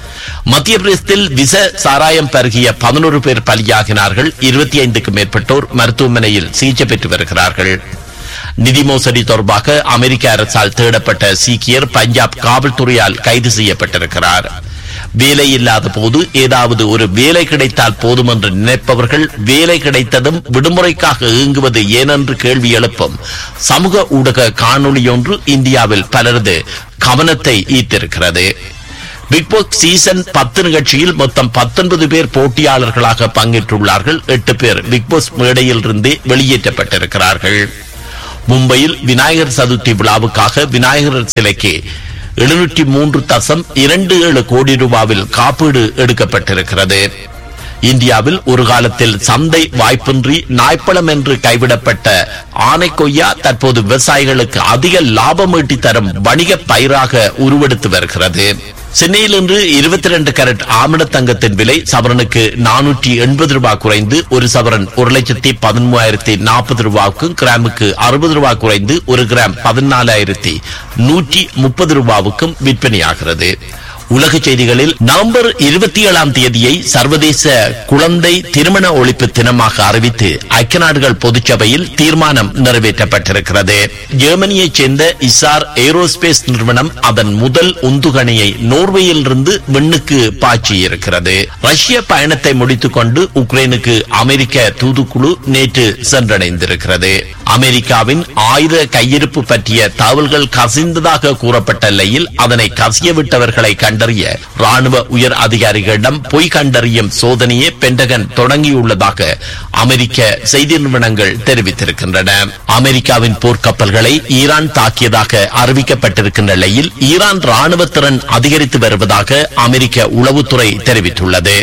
மத்திய பிரதேசத்தில் விச சாராயம் பருகிய பதினோரு பேர் பலியாகினார்கள் இருபத்தி ஐந்துக்கும் மேற்பட்டோர் மருத்துவமனையில் சிகிச்சை பெற்று வருகிறார்கள் நிதி மோசடி தொடர்பாக அமெரிக்க அரசால் தேடப்பட்ட சீக்கியர் பஞ்சாப் காவல்துறையால் கைது செய்யப்பட்டிருக்கிறார் வேலை இல்லாத போது ஏதாவது ஒரு வேலை கிடைத்தால் போதும் என்று நினைப்பவர்கள் வேலை கிடைத்ததும் விடுமுறைக்காக இயங்குவது ஏனென்று கேள்வி எழுப்பும் சமூக ஊடக காணொளியொன்று இந்தியாவில் பலரது கவனத்தை ஈர்த்திருக்கிறது பிக் பாஸ் சீசன் பத்து நிகழ்ச்சியில் மொத்தம் பத்தொன்பது பேர் போட்டியாளர்களாக பங்கேற்றுள்ளார்கள் எட்டு பேர் பிக் பாஸ் மேடையில் இருந்தே வெளியேற்றப்பட்டிருக்கிறார்கள் மும்பையில் விநாயகர் சதுர்த்தி விழாவுக்காக விநாயகர் சிலைக்கு எழுநூற்றி மூன்று தசம் இரண்டு ஏழு கோடி ரூபாவில் காப்பீடு எடுக்கப்பட்டிருக்கிறது இந்தியாவில் ஒரு காலத்தில் சந்தை வாய்ப்பின்றி நாய்ப்பழம் என்று கைவிடப்பட்ட ஆனைக்கொய்யா தற்போது விவசாயிகளுக்கு அதிக லாபம் ஈட்டி தரும் வணிக பயிராக உருவெடுத்து வருகிறது சென்னையில் இன்று இருபத்தி ரெண்டு கேரட் ஆமண தங்கத்தின் விலை சவரனுக்கு நானூற்றி எண்பது ரூபாய் குறைந்து ஒரு சவரன் ஒரு லட்சத்தி பதிமூவாயிரத்தி நாற்பது ரூபாய்க்கும் கிராமுக்கு அறுபது ரூபாய் குறைந்து ஒரு கிராம் பதினாலாயிரத்தி நூற்றி முப்பது ரூபாவுக்கும் விற்பனையாகிறது உலக செய்திகளில் நவம்பர் இருபத்தி ஏழாம் தேதியை சர்வதேச குழந்தை திருமண ஒழிப்பு தினமாக அறிவித்து ஐக்கிய நாடுகள் பொதுச்சபையில் தீர்மானம் நிறைவேற்றப்பட்டிருக்கிறது ஜெர்மனியைச் சேர்ந்த இசார் ஏரோஸ்பேஸ் நிறுவனம் அதன் முதல் உந்துகணையை நோர்வேயில் இருந்து விண்ணுக்கு பாய்ச்சியிருக்கிறது ரஷ்ய பயணத்தை முடித்துக் கொண்டு உக்ரைனுக்கு அமெரிக்க தூதுக்குழு நேற்று சென்றடைந்திருக்கிறது அமெரிக்காவின் ஆயுத கையிருப்பு பற்றிய தகவல்கள் கசிந்ததாக கூறப்பட்ட நிலையில் அதனை கசிய விட்டவர்களை கண்டறிய ராணுவ உயர் அதிகாரிகளிடம் பொய் கண்டறியும் சோதனையை பென்டகன் தொடங்கியுள்ளதாக அமெரிக்க செய்தி நிறுவனங்கள் தெரிவித்திருக்கின்றன அமெரிக்காவின் போர்க்கப்பல்களை ஈரான் தாக்கியதாக அறிவிக்கப்பட்டிருக்கின்ற நிலையில் ஈரான் ராணுவ திறன் அதிகரித்து வருவதாக அமெரிக்க உளவுத்துறை தெரிவித்துள்ளது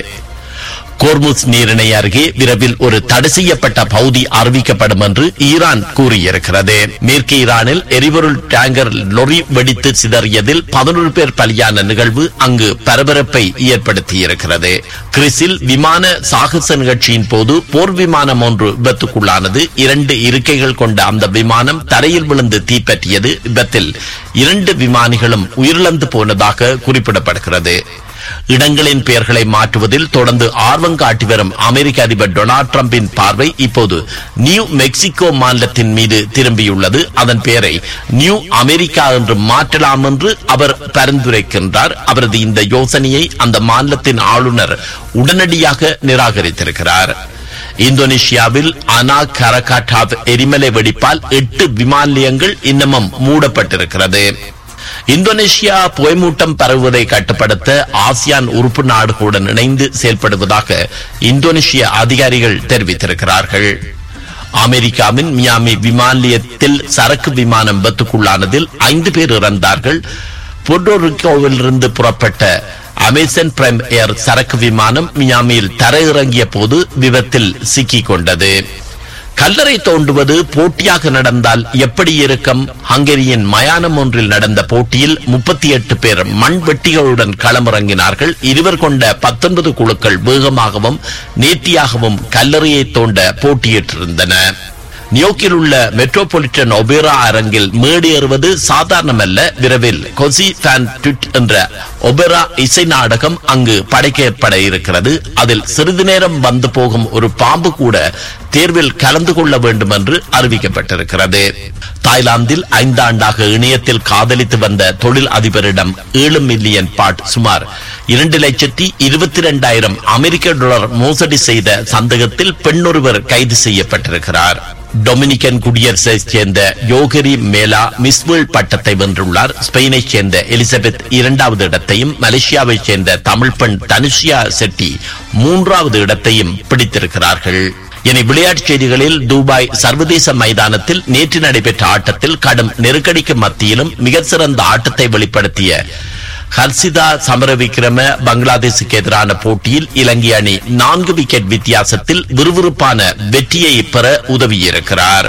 கோர்முஸ் நீரிணை அருகே விரைவில் ஒரு தடை செய்யப்பட்ட பகுதி அறிவிக்கப்படும் என்று ஈரான் கூறியிருக்கிறது மேற்கு ஈரானில் எரிபொருள் டேங்கர் லொரி வெடித்து சிதறியதில் பதினொரு பேர் பலியான நிகழ்வு அங்கு பரபரப்பை ஏற்படுத்தியிருக்கிறது கிறிஸில் விமான சாகச நிகழ்ச்சியின் போது போர் விமானம் ஒன்று விபத்துக்குள்ளானது இரண்டு இருக்கைகள் கொண்ட அந்த விமானம் தரையில் விழுந்து தீப்பற்றியது விபத்தில் இரண்டு விமானிகளும் உயிரிழந்து போனதாக குறிப்பிடப்படுகிறது இடங்களின் பெயர்களை மாற்றுவதில் தொடர்ந்து ஆர்வம் காட்டி வரும் அமெரிக்க அதிபர் டொனால்ட் டிரம்பின் பார்வை இப்போது நியூ மெக்சிகோ மாநிலத்தின் மீது திரும்பியுள்ளது அதன் பெயரை நியூ அமெரிக்கா என்று மாற்றலாம் என்று அவர் பரிந்துரைக்கின்றார் அவரது இந்த யோசனையை அந்த மாநிலத்தின் ஆளுநர் உடனடியாக நிராகரித்திருக்கிறார் இந்தோனேஷியாவில் அனா கரகாட்டாப் எரிமலை வெடிப்பால் எட்டு விமான நிலையங்கள் இன்னமும் மூடப்பட்டிருக்கிறது இந்தோனேஷியா புகைமூட்டம் பரவுவதை கட்டுப்படுத்த ஆசியான் உறுப்பு நாடுகளுடன் இணைந்து செயல்படுவதாக இந்தோனேஷிய அதிகாரிகள் தெரிவித்திருக்கிறார்கள் அமெரிக்காவின் மியாமி விமான நிலையத்தில் சரக்கு விமானம் விபத்துக்குள்ளானதில் ஐந்து பேர் இறந்தார்கள் பொர்டோரிக்கோவிலிருந்து புறப்பட்ட அமேசன் பிரைம் ஏர் சரக்கு விமானம் மியாமியில் தரையிறங்கிய போது விபத்தில் சிக்கிக் கொண்டது கல்லறை தோண்டுவது போட்டியாக நடந்தால் எப்படி இருக்கும் ஹங்கேரியின் மயானம் ஒன்றில் நடந்த போட்டியில் முப்பத்தி எட்டு பேர் மண் வெட்டிகளுடன் களமிறங்கினார்கள் இருவர் கொண்ட பத்தொன்பது குழுக்கள் வேகமாகவும் நேர்த்தியாகவும் கல்லறையை தோண்ட போட்டியிட்டிருந்தன நியோக்கில் உள்ள மெட்ரோபாலிட்டன் ஒபேரா அரங்கில் மேடேறுவது சாதாரணமல்ல விரைவில் கொசி ஃபேன் ட்விட் என்ற ஒபேரா இசை நாடகம் அங்கு படைக்கப்பட இருக்கிறது அதில் சிறிது நேரம் வந்து போகும் ஒரு பாம்பு கூட தேர்வில் கலந்து கொள்ள வேண்டும் என்று அறிவிக்கப்பட்டிருக்கிறது தாய்லாந்தில் ஐந்தாண்டாக இணையத்தில் காதலித்து வந்த தொழில் அதிபரிடம் ஏழு மில்லியன் பாட் சுமார் இரண்டு லட்சத்தி இருபத்தி இரண்டாயிரம் அமெரிக்க டாலர் மோசடி செய்த சந்தேகத்தில் பெண்ணொருவர் கைது செய்யப்பட்டிருக்கிறார் டொமினிக்கன் குடியரசைச் சேர்ந்த யோகரி மேலா மிஸ்வேல் பட்டத்தை வென்றுள்ளார் ஸ்பெயினைச் சேர்ந்த எலிசபெத் இரண்டாவது இடத்தையும் மலேசியாவைச் சேர்ந்த தமிழ் பெண் தனுஷியா செட்டி மூன்றாவது இடத்தையும் பிடித்திருக்கிறார்கள் இனி விளையாட்டுச் செய்திகளில் துபாய் சர்வதேச மைதானத்தில் நேற்று நடைபெற்ற ஆட்டத்தில் கடும் நெருக்கடிக்கு மத்தியிலும் மிக சிறந்த ஆட்டத்தை வெளிப்படுத்திய ஹர்சிதா சமரவிக்ரம பங்களாதேசுக்கு எதிரான போட்டியில் இலங்கை அணி நான்கு விக்கெட் வித்தியாசத்தில் விறுவிறுப்பான வெற்றியை பெற உதவியிருக்கிறார்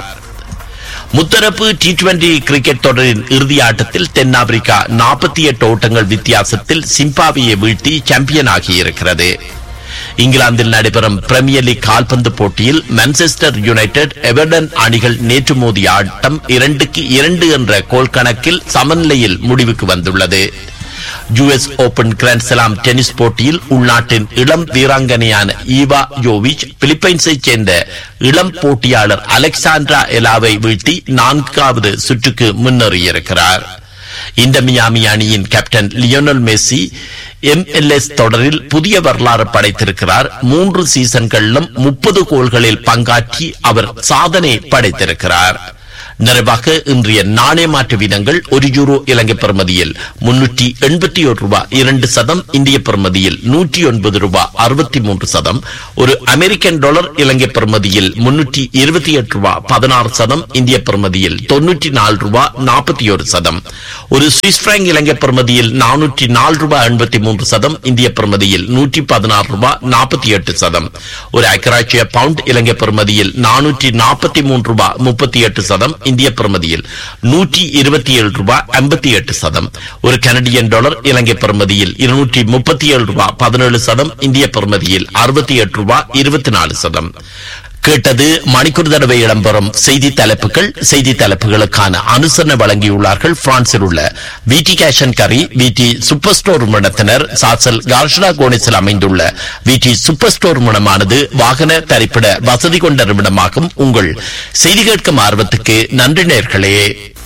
முத்தரப்பு டி டுவெண்டி கிரிக்கெட் தொடரின் இறுதி ஆட்டத்தில் தென்னாப்பிரிக்கா நாற்பத்தி எட்டு ஓட்டங்கள் வித்தியாசத்தில் சிம்பாவியை வீழ்த்தி சாம்பியன் ஆகியிருக்கிறது இங்கிலாந்தில் நடைபெறும் பிரீமியர் லீக் கால்பந்து போட்டியில் மான்செஸ்டர் யுனைடெட் எவர்டன் அணிகள் நேற்று மோதிய ஆட்டம் இரண்டுக்கு இரண்டு என்ற கோல் கணக்கில் சமநிலையில் முடிவுக்கு வந்துள்ளது US Open Grand Slam tennis போட்டியில் உள்நாட்டின் இளம் வீராங்கனையான ஈவா யோவிச் பிலிப்பைன்ஸைச் சேர்ந்த இளம் போட்டியாளர் அலெக்சாண்ட்ரா எலாவை வீழ்த்தி நான்காவது சுற்றுக்கு முன்னேறியிருக்கிறார் இந்த மியாமி அணியின் கேப்டன் லியோனல் மெஸ்ஸி எம்எல்எஸ் தொடரில் புதிய வரலாறு படைத்திருக்கிறார் மூன்று சீசன்களிலும் முப்பது கோல்களில் பங்காற்றி அவர் சாதனை படைத்திருக்கிறார் நிறைவாக இன்றைய நாணய மாற்று வீதங்கள் ஒரு யூரோ இலங்கை பெறுமதியில் முன்னூற்றி எண்பத்தி ஒரு ரூபாய் இரண்டு சதம் இந்திய பெறுமதியில் நூற்றி ஒன்பது ரூபாய் அறுபத்தி மூன்று சதம் ஒரு அமெரிக்கன் டாலர் இலங்கை பெறுமதியில் முன்னூற்றி இருபத்தி எட்டு ரூபாய் பதினாறு சதம் இந்திய பெறுமதியில் தொன்னூற்றி நாலு ரூபாய் நாற்பத்தி ஒரு சதம் ஒரு சுவிஸ் பிராங்க் இலங்கை பெறுமதியில் நானூற்றி நாலு ரூபாய் எண்பத்தி மூன்று சதம் இந்திய பெறுமதியில் நூற்றி பதினாறு ரூபாய் நாற்பத்தி எட்டு சதம் ஒரு அக்கராட்சிய பவுண்ட் இலங்கை பெறுமதியில் நானூற்றி நாற்பத்தி மூன்று ரூபாய் முப்பத்தி எட்டு சதம் இந்திய பெறுமதியில் நூற்றி இருபத்தி ஏழு ரூபாய் ஐம்பத்தி எட்டு சதம் ஒரு கனடியன் டாலர் இலங்கை பெறுமதியில் இருநூற்றி முப்பத்தி ஏழு ரூபாய் பதினேழு சதம் இந்திய பெறுமதியில் அறுபத்தி எட்டு ரூபாய் இருபத்தி நாலு சதம் கேட்டது மணிக்கூர் தடவை இடம்பெறும் செய்தி தலைப்புகள் செய்தி தலைப்புகளுக்கான அனுசரணை வழங்கியுள்ளார்கள் பிரான்சில் உள்ள விடி கேஷன் கரி விடி சூப்பர் ஸ்டோர் நிறுவனத்தினர் சாசல் கார்ஷனா கோனிஸில் அமைந்துள்ள விடி சூப்பர் ஸ்டோர் நிறுவனமானது வாகன தரிப்பிட வசதி கொண்ட நிறுவனமாகும் உங்கள் செய்தி கேட்கும் ஆர்வத்துக்கு நன்றி நேர்களே